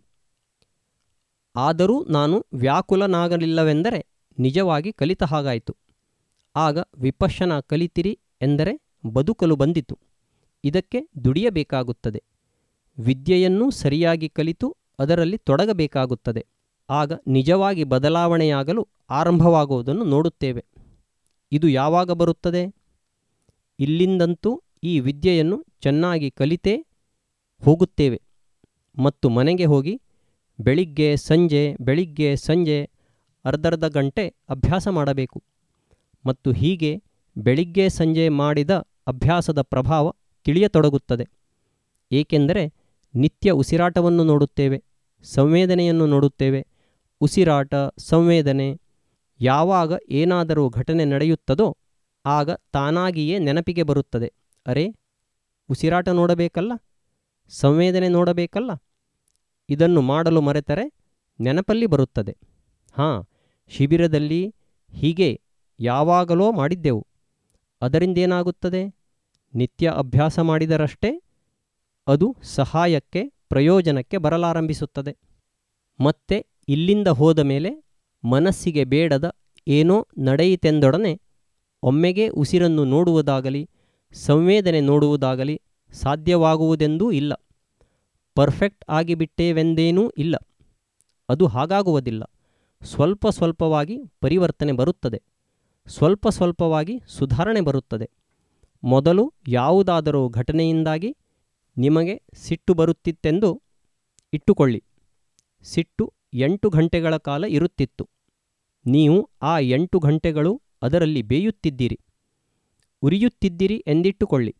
ಆದರೂ ನಾನು ವ್ಯಾಕುಲನಾಗಲಿಲ್ಲವೆಂದರೆ ನಿಜವಾಗಿ ಕಲಿತ ಹಾಗಾಯಿತು ಆಗ ವಿಪಶ್ಯನ ಕಲಿತಿರಿ ಎಂದರೆ ಬದುಕಲು ಬಂದಿತು ಇದಕ್ಕೆ ದುಡಿಯಬೇಕಾಗುತ್ತದೆ ವಿದ್ಯೆಯನ್ನು ಸರಿಯಾಗಿ ಕಲಿತು ಅದರಲ್ಲಿ ತೊಡಗಬೇಕಾಗುತ್ತದೆ ಆಗ ನಿಜವಾಗಿ ಬದಲಾವಣೆಯಾಗಲು ಆರಂಭವಾಗುವುದನ್ನು ನೋಡುತ್ತೇವೆ ಇದು ಯಾವಾಗ ಬರುತ್ತದೆ ಇಲ್ಲಿಂದಂತೂ ಈ ವಿದ್ಯೆಯನ್ನು ಚೆನ್ನಾಗಿ ಕಲಿತೇ ಹೋಗುತ್ತೇವೆ ಮತ್ತು ಮನೆಗೆ ಹೋಗಿ ಬೆಳಿಗ್ಗೆ ಸಂಜೆ ಬೆಳಿಗ್ಗೆ ಸಂಜೆ ಅರ್ಧರ್ಧ ಗಂಟೆ ಅಭ್ಯಾಸ ಮಾಡಬೇಕು ಮತ್ತು ಹೀಗೆ ಬೆಳಿಗ್ಗೆ ಸಂಜೆ ಮಾಡಿದ ಅಭ್ಯಾಸದ ಪ್ರಭಾವ ತಿಳಿಯತೊಡಗುತ್ತದೆ ಏಕೆಂದರೆ ನಿತ್ಯ ಉಸಿರಾಟವನ್ನು ನೋಡುತ್ತೇವೆ ಸಂವೇದನೆಯನ್ನು ನೋಡುತ್ತೇವೆ ಉಸಿರಾಟ ಸಂವೇದನೆ ಯಾವಾಗ ಏನಾದರೂ ಘಟನೆ ನಡೆಯುತ್ತದೋ ಆಗ ತಾನಾಗಿಯೇ ನೆನಪಿಗೆ ಬರುತ್ತದೆ ಅರೆ ಉಸಿರಾಟ ನೋಡಬೇಕಲ್ಲ ಸಂವೇದನೆ ನೋಡಬೇಕಲ್ಲ ಇದನ್ನು ಮಾಡಲು ಮರೆತರೆ ನೆನಪಲ್ಲಿ ಬರುತ್ತದೆ ಹಾಂ ಶಿಬಿರದಲ್ಲಿ ಹೀಗೆ ಯಾವಾಗಲೋ ಮಾಡಿದ್ದೆವು ಅದರಿಂದೇನಾಗುತ್ತದೆ ನಿತ್ಯ ಅಭ್ಯಾಸ ಮಾಡಿದರಷ್ಟೇ ಅದು ಸಹಾಯಕ್ಕೆ ಪ್ರಯೋಜನಕ್ಕೆ ಬರಲಾರಂಭಿಸುತ್ತದೆ ಮತ್ತೆ ಇಲ್ಲಿಂದ ಹೋದ ಮೇಲೆ ಮನಸ್ಸಿಗೆ ಬೇಡದ ಏನೋ ನಡೆಯಿತೆಂದೊಡನೆ ಒಮ್ಮೆಗೆ ಉಸಿರನ್ನು ನೋಡುವುದಾಗಲಿ ಸಂವೇದನೆ ನೋಡುವುದಾಗಲಿ ಸಾಧ್ಯವಾಗುವುದೆಂದೂ ಇಲ್ಲ ಪರ್ಫೆಕ್ಟ್ ಆಗಿಬಿಟ್ಟೇವೆಂದೇನೂ ಇಲ್ಲ ಅದು ಹಾಗಾಗುವುದಿಲ್ಲ ಸ್ವಲ್ಪ ಸ್ವಲ್ಪವಾಗಿ ಪರಿವರ್ತನೆ ಬರುತ್ತದೆ ಸ್ವಲ್ಪ ಸ್ವಲ್ಪವಾಗಿ ಸುಧಾರಣೆ ಬರುತ್ತದೆ ಮೊದಲು ಯಾವುದಾದರೂ ಘಟನೆಯಿಂದಾಗಿ ನಿಮಗೆ ಸಿಟ್ಟು ಬರುತ್ತಿತ್ತೆಂದು ಇಟ್ಟುಕೊಳ್ಳಿ ಸಿಟ್ಟು ಎಂಟು ಗಂಟೆಗಳ ಕಾಲ ಇರುತ್ತಿತ್ತು ನೀವು ಆ ಎಂಟು ಗಂಟೆಗಳು ಅದರಲ್ಲಿ ಬೇಯುತ್ತಿದ್ದೀರಿ ಉರಿಯುತ್ತಿದ್ದೀರಿ ಎಂದಿಟ್ಟುಕೊಳ್ಳಿ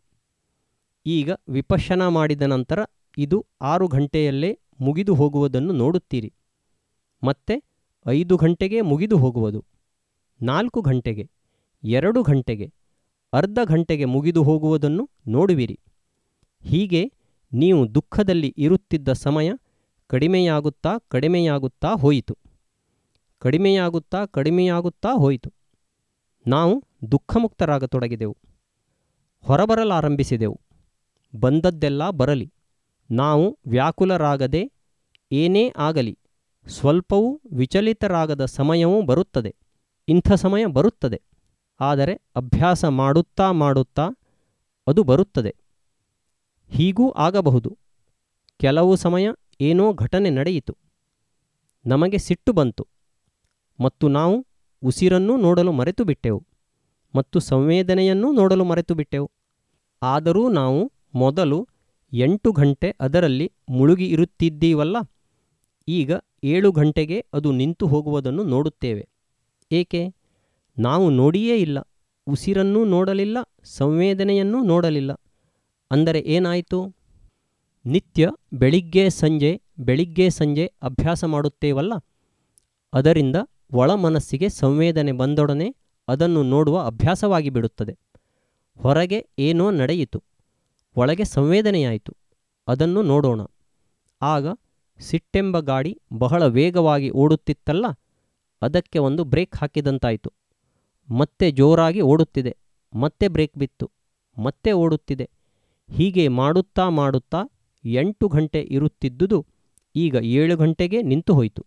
ಈಗ ವಿಪಶ್ಯನ ಮಾಡಿದ ನಂತರ ಇದು ಆರು ಗಂಟೆಯಲ್ಲೇ ಮುಗಿದು ಹೋಗುವುದನ್ನು ನೋಡುತ್ತೀರಿ ಮತ್ತೆ ಐದು ಗಂಟೆಗೆ ಮುಗಿದು ಹೋಗುವುದು ನಾಲ್ಕು ಗಂಟೆಗೆ ಎರಡು ಗಂಟೆಗೆ ಅರ್ಧ ಗಂಟೆಗೆ ಮುಗಿದು ಹೋಗುವುದನ್ನು ನೋಡುವಿರಿ ಹೀಗೆ ನೀವು ದುಃಖದಲ್ಲಿ ಇರುತ್ತಿದ್ದ ಸಮಯ ಕಡಿಮೆಯಾಗುತ್ತಾ ಕಡಿಮೆಯಾಗುತ್ತಾ ಹೋಯಿತು ಕಡಿಮೆಯಾಗುತ್ತಾ ಕಡಿಮೆಯಾಗುತ್ತಾ ಹೋಯಿತು ನಾವು ದುಃಖಮುಕ್ತರಾಗತೊಡಗಿದೆವು ಹೊರಬರಲಾರಂಭಿಸಿದೆವು ಬಂದದ್ದೆಲ್ಲ ಬರಲಿ ನಾವು ವ್ಯಾಕುಲರಾಗದೆ ಏನೇ ಆಗಲಿ ಸ್ವಲ್ಪವೂ ವಿಚಲಿತರಾಗದ ಸಮಯವೂ ಬರುತ್ತದೆ ಇಂಥ ಸಮಯ ಬರುತ್ತದೆ ಆದರೆ ಅಭ್ಯಾಸ ಮಾಡುತ್ತಾ ಮಾಡುತ್ತಾ ಅದು ಬರುತ್ತದೆ ಹೀಗೂ ಆಗಬಹುದು ಕೆಲವು ಸಮಯ ಏನೋ ಘಟನೆ ನಡೆಯಿತು ನಮಗೆ ಸಿಟ್ಟು ಬಂತು ಮತ್ತು ನಾವು ಉಸಿರನ್ನೂ ನೋಡಲು ಮರೆತು ಬಿಟ್ಟೆವು ಮತ್ತು ಸಂವೇದನೆಯನ್ನೂ ನೋಡಲು ಮರೆತು ಬಿಟ್ಟೆವು ಆದರೂ ನಾವು ಮೊದಲು ಎಂಟು ಗಂಟೆ ಅದರಲ್ಲಿ ಮುಳುಗಿ ಇರುತ್ತಿದ್ದೀವಲ್ಲ ಈಗ ಏಳು ಗಂಟೆಗೆ ಅದು ನಿಂತು ಹೋಗುವುದನ್ನು ನೋಡುತ್ತೇವೆ ಏಕೆ ನಾವು ನೋಡಿಯೇ ಇಲ್ಲ ಉಸಿರನ್ನೂ ನೋಡಲಿಲ್ಲ ಸಂವೇದನೆಯನ್ನೂ ನೋಡಲಿಲ್ಲ ಅಂದರೆ ಏನಾಯಿತು ನಿತ್ಯ ಬೆಳಿಗ್ಗೆ ಸಂಜೆ ಬೆಳಿಗ್ಗೆ ಸಂಜೆ ಅಭ್ಯಾಸ ಮಾಡುತ್ತೇವಲ್ಲ ಅದರಿಂದ ಒಳ ಮನಸ್ಸಿಗೆ ಸಂವೇದನೆ ಬಂದೊಡನೆ ಅದನ್ನು ನೋಡುವ ಅಭ್ಯಾಸವಾಗಿ ಬಿಡುತ್ತದೆ ಹೊರಗೆ ಏನೋ ನಡೆಯಿತು ಒಳಗೆ ಸಂವೇದನೆಯಾಯಿತು ಅದನ್ನು ನೋಡೋಣ ಆಗ ಸಿಟ್ಟೆಂಬ ಗಾಡಿ ಬಹಳ ವೇಗವಾಗಿ ಓಡುತ್ತಿತ್ತಲ್ಲ ಅದಕ್ಕೆ ಒಂದು ಬ್ರೇಕ್ ಹಾಕಿದಂತಾಯಿತು ಮತ್ತೆ ಜೋರಾಗಿ ಓಡುತ್ತಿದೆ ಮತ್ತೆ ಬ್ರೇಕ್ ಬಿತ್ತು ಮತ್ತೆ ಓಡುತ್ತಿದೆ ಹೀಗೆ ಮಾಡುತ್ತಾ ಮಾಡುತ್ತಾ ಎಂಟು ಗಂಟೆ ಇರುತ್ತಿದ್ದುದು ಈಗ ಏಳು ಗಂಟೆಗೆ ನಿಂತು ಹೋಯಿತು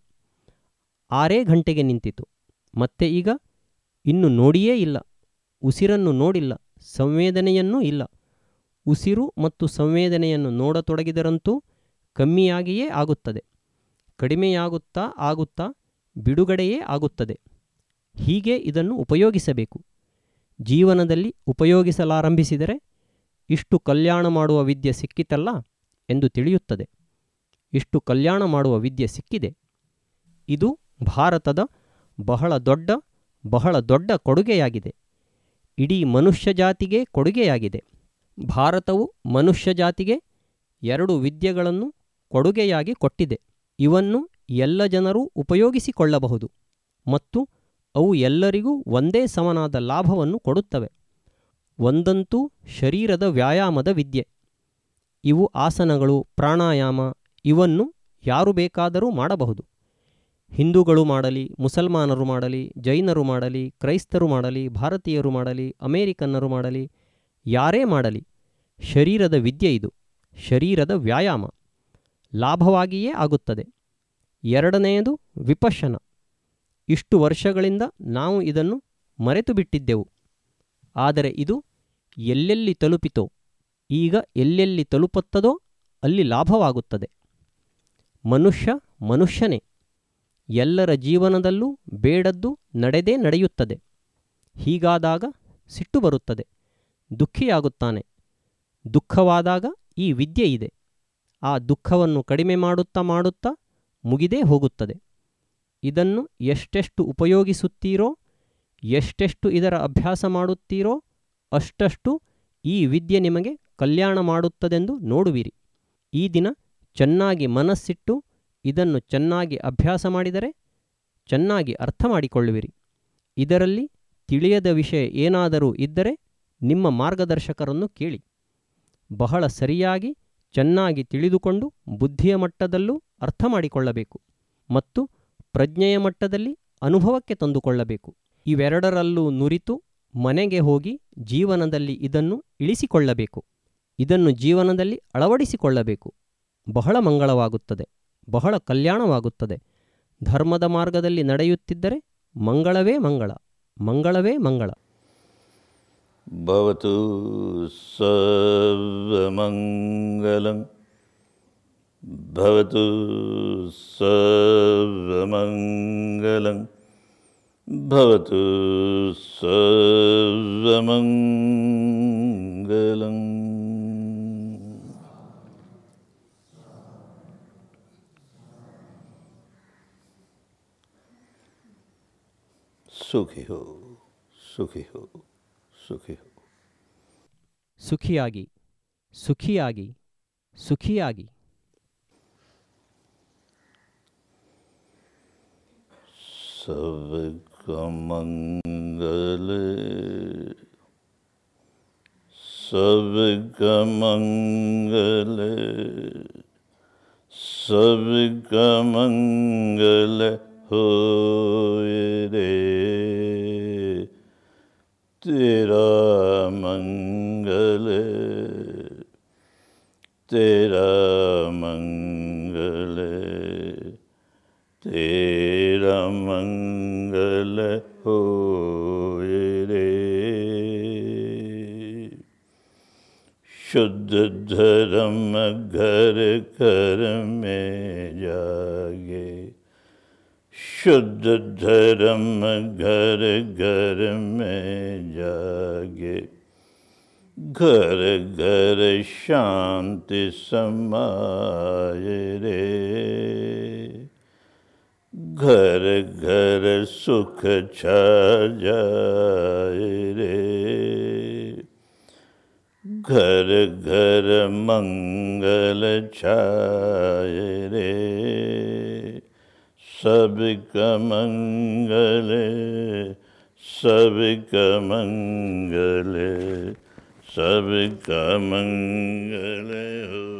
ಆರೇ ಗಂಟೆಗೆ ನಿಂತಿತು ಮತ್ತೆ ಈಗ ಇನ್ನು ನೋಡಿಯೇ ಇಲ್ಲ ಉಸಿರನ್ನು ನೋಡಿಲ್ಲ ಸಂವೇದನೆಯನ್ನೂ ಇಲ್ಲ ಉಸಿರು ಮತ್ತು ಸಂವೇದನೆಯನ್ನು ನೋಡತೊಡಗಿದರಂತೂ ಕಮ್ಮಿಯಾಗಿಯೇ ಆಗುತ್ತದೆ ಕಡಿಮೆಯಾಗುತ್ತಾ ಆಗುತ್ತಾ ಬಿಡುಗಡೆಯೇ ಆಗುತ್ತದೆ ಹೀಗೆ ಇದನ್ನು ಉಪಯೋಗಿಸಬೇಕು ಜೀವನದಲ್ಲಿ ಉಪಯೋಗಿಸಲಾರಂಭಿಸಿದರೆ ಇಷ್ಟು ಕಲ್ಯಾಣ ಮಾಡುವ ವಿದ್ಯೆ ಸಿಕ್ಕಿತಲ್ಲ ಎಂದು ತಿಳಿಯುತ್ತದೆ ಇಷ್ಟು ಕಲ್ಯಾಣ ಮಾಡುವ ವಿದ್ಯೆ ಸಿಕ್ಕಿದೆ ಇದು ಭಾರತದ ಬಹಳ ದೊಡ್ಡ ಬಹಳ ದೊಡ್ಡ ಕೊಡುಗೆಯಾಗಿದೆ ಇಡೀ ಮನುಷ್ಯ ಜಾತಿಗೆ ಕೊಡುಗೆಯಾಗಿದೆ ಭಾರತವು ಮನುಷ್ಯ ಜಾತಿಗೆ ಎರಡು ವಿದ್ಯೆಗಳನ್ನು ಕೊಡುಗೆಯಾಗಿ ಕೊಟ್ಟಿದೆ ಇವನ್ನು ಎಲ್ಲ ಜನರೂ ಉಪಯೋಗಿಸಿಕೊಳ್ಳಬಹುದು ಮತ್ತು ಅವು ಎಲ್ಲರಿಗೂ ಒಂದೇ ಸಮನಾದ ಲಾಭವನ್ನು ಕೊಡುತ್ತವೆ ಒಂದಂತೂ ಶರೀರದ ವ್ಯಾಯಾಮದ ವಿದ್ಯೆ ಇವು ಆಸನಗಳು ಪ್ರಾಣಾಯಾಮ ಇವನ್ನು ಯಾರು ಬೇಕಾದರೂ ಮಾಡಬಹುದು ಹಿಂದೂಗಳು ಮಾಡಲಿ ಮುಸಲ್ಮಾನರು ಮಾಡಲಿ ಜೈನರು ಮಾಡಲಿ ಕ್ರೈಸ್ತರು ಮಾಡಲಿ ಭಾರತೀಯರು ಮಾಡಲಿ ಅಮೇರಿಕನ್ನರು ಮಾಡಲಿ ಯಾರೇ ಮಾಡಲಿ ಶರೀರದ ವಿದ್ಯೆ ಇದು ಶರೀರದ ವ್ಯಾಯಾಮ ಲಾಭವಾಗಿಯೇ ಆಗುತ್ತದೆ ಎರಡನೆಯದು ವಿಪಶನ ಇಷ್ಟು ವರ್ಷಗಳಿಂದ ನಾವು ಇದನ್ನು ಮರೆತು ಬಿಟ್ಟಿದ್ದೆವು ಆದರೆ ಇದು ಎಲ್ಲೆಲ್ಲಿ ತಲುಪಿತೋ ಈಗ ಎಲ್ಲೆಲ್ಲಿ ತಲುಪುತ್ತದೋ ಅಲ್ಲಿ ಲಾಭವಾಗುತ್ತದೆ ಮನುಷ್ಯ ಮನುಷ್ಯನೇ ಎಲ್ಲರ ಜೀವನದಲ್ಲೂ ಬೇಡದ್ದು ನಡೆದೇ ನಡೆಯುತ್ತದೆ ಹೀಗಾದಾಗ ಸಿಟ್ಟು ಬರುತ್ತದೆ ದುಃಖಿಯಾಗುತ್ತಾನೆ ದುಃಖವಾದಾಗ ಈ ವಿದ್ಯೆ ಇದೆ ಆ ದುಃಖವನ್ನು ಕಡಿಮೆ ಮಾಡುತ್ತಾ ಮಾಡುತ್ತಾ ಮುಗಿದೇ ಹೋಗುತ್ತದೆ ಇದನ್ನು ಎಷ್ಟೆಷ್ಟು ಉಪಯೋಗಿಸುತ್ತೀರೋ ಎಷ್ಟೆಷ್ಟು ಇದರ ಅಭ್ಯಾಸ ಮಾಡುತ್ತೀರೋ ಅಷ್ಟಷ್ಟು ಈ ವಿದ್ಯೆ ನಿಮಗೆ ಕಲ್ಯಾಣ ಮಾಡುತ್ತದೆಂದು ನೋಡುವಿರಿ ಈ ದಿನ ಚೆನ್ನಾಗಿ ಮನಸ್ಸಿಟ್ಟು ಇದನ್ನು ಚೆನ್ನಾಗಿ ಅಭ್ಯಾಸ ಮಾಡಿದರೆ ಚೆನ್ನಾಗಿ ಅರ್ಥ ಮಾಡಿಕೊಳ್ಳುವಿರಿ ಇದರಲ್ಲಿ ತಿಳಿಯದ ವಿಷಯ ಏನಾದರೂ ಇದ್ದರೆ ನಿಮ್ಮ ಮಾರ್ಗದರ್ಶಕರನ್ನು ಕೇಳಿ ಬಹಳ ಸರಿಯಾಗಿ ಚೆನ್ನಾಗಿ ತಿಳಿದುಕೊಂಡು ಬುದ್ಧಿಯ ಮಟ್ಟದಲ್ಲೂ ಅರ್ಥ ಮಾಡಿಕೊಳ್ಳಬೇಕು ಮತ್ತು ಪ್ರಜ್ಞೆಯ ಮಟ್ಟದಲ್ಲಿ ಅನುಭವಕ್ಕೆ ತಂದುಕೊಳ್ಳಬೇಕು ಇವೆರಡರಲ್ಲೂ ನುರಿತು ಮನೆಗೆ ಹೋಗಿ ಜೀವನದಲ್ಲಿ ಇದನ್ನು ಇಳಿಸಿಕೊಳ್ಳಬೇಕು ಇದನ್ನು ಜೀವನದಲ್ಲಿ ಅಳವಡಿಸಿಕೊಳ್ಳಬೇಕು ಬಹಳ ಮಂಗಳವಾಗುತ್ತದೆ ಬಹಳ ಕಲ್ಯಾಣವಾಗುತ್ತದೆ ಧರ್ಮದ ಮಾರ್ಗದಲ್ಲಿ ನಡೆಯುತ್ತಿದ್ದರೆ ಮಂಗಳವೇ ಮಂಗಳ ಮಂಗಳವೇ ಮಂಗಳ भवतु सर्वमङ्गलं भवतु सर्वमङ्गलं भवतु सर्वमङ्गलम् सुखी हो सुखी हो सुखी हो ಸುಖಿಯಾಗಿ ಸುಖಿಯಾಗಿ ಸುಖಿಯಾಗಿ सबका मंगल सबका मंगल सबका मंगल हो रे तेरा मंगल तेरा मंगल तेरा मंगल हो रे शुद्ध धर्म घर घर में जागे शुद्ध धर्म घर घर में जागे घर घर शांति समाये रे घर घर सुख छा जाए रे घर घर मंगल छाए रे सबका मंगल सबका मंगल सबका मंगल हो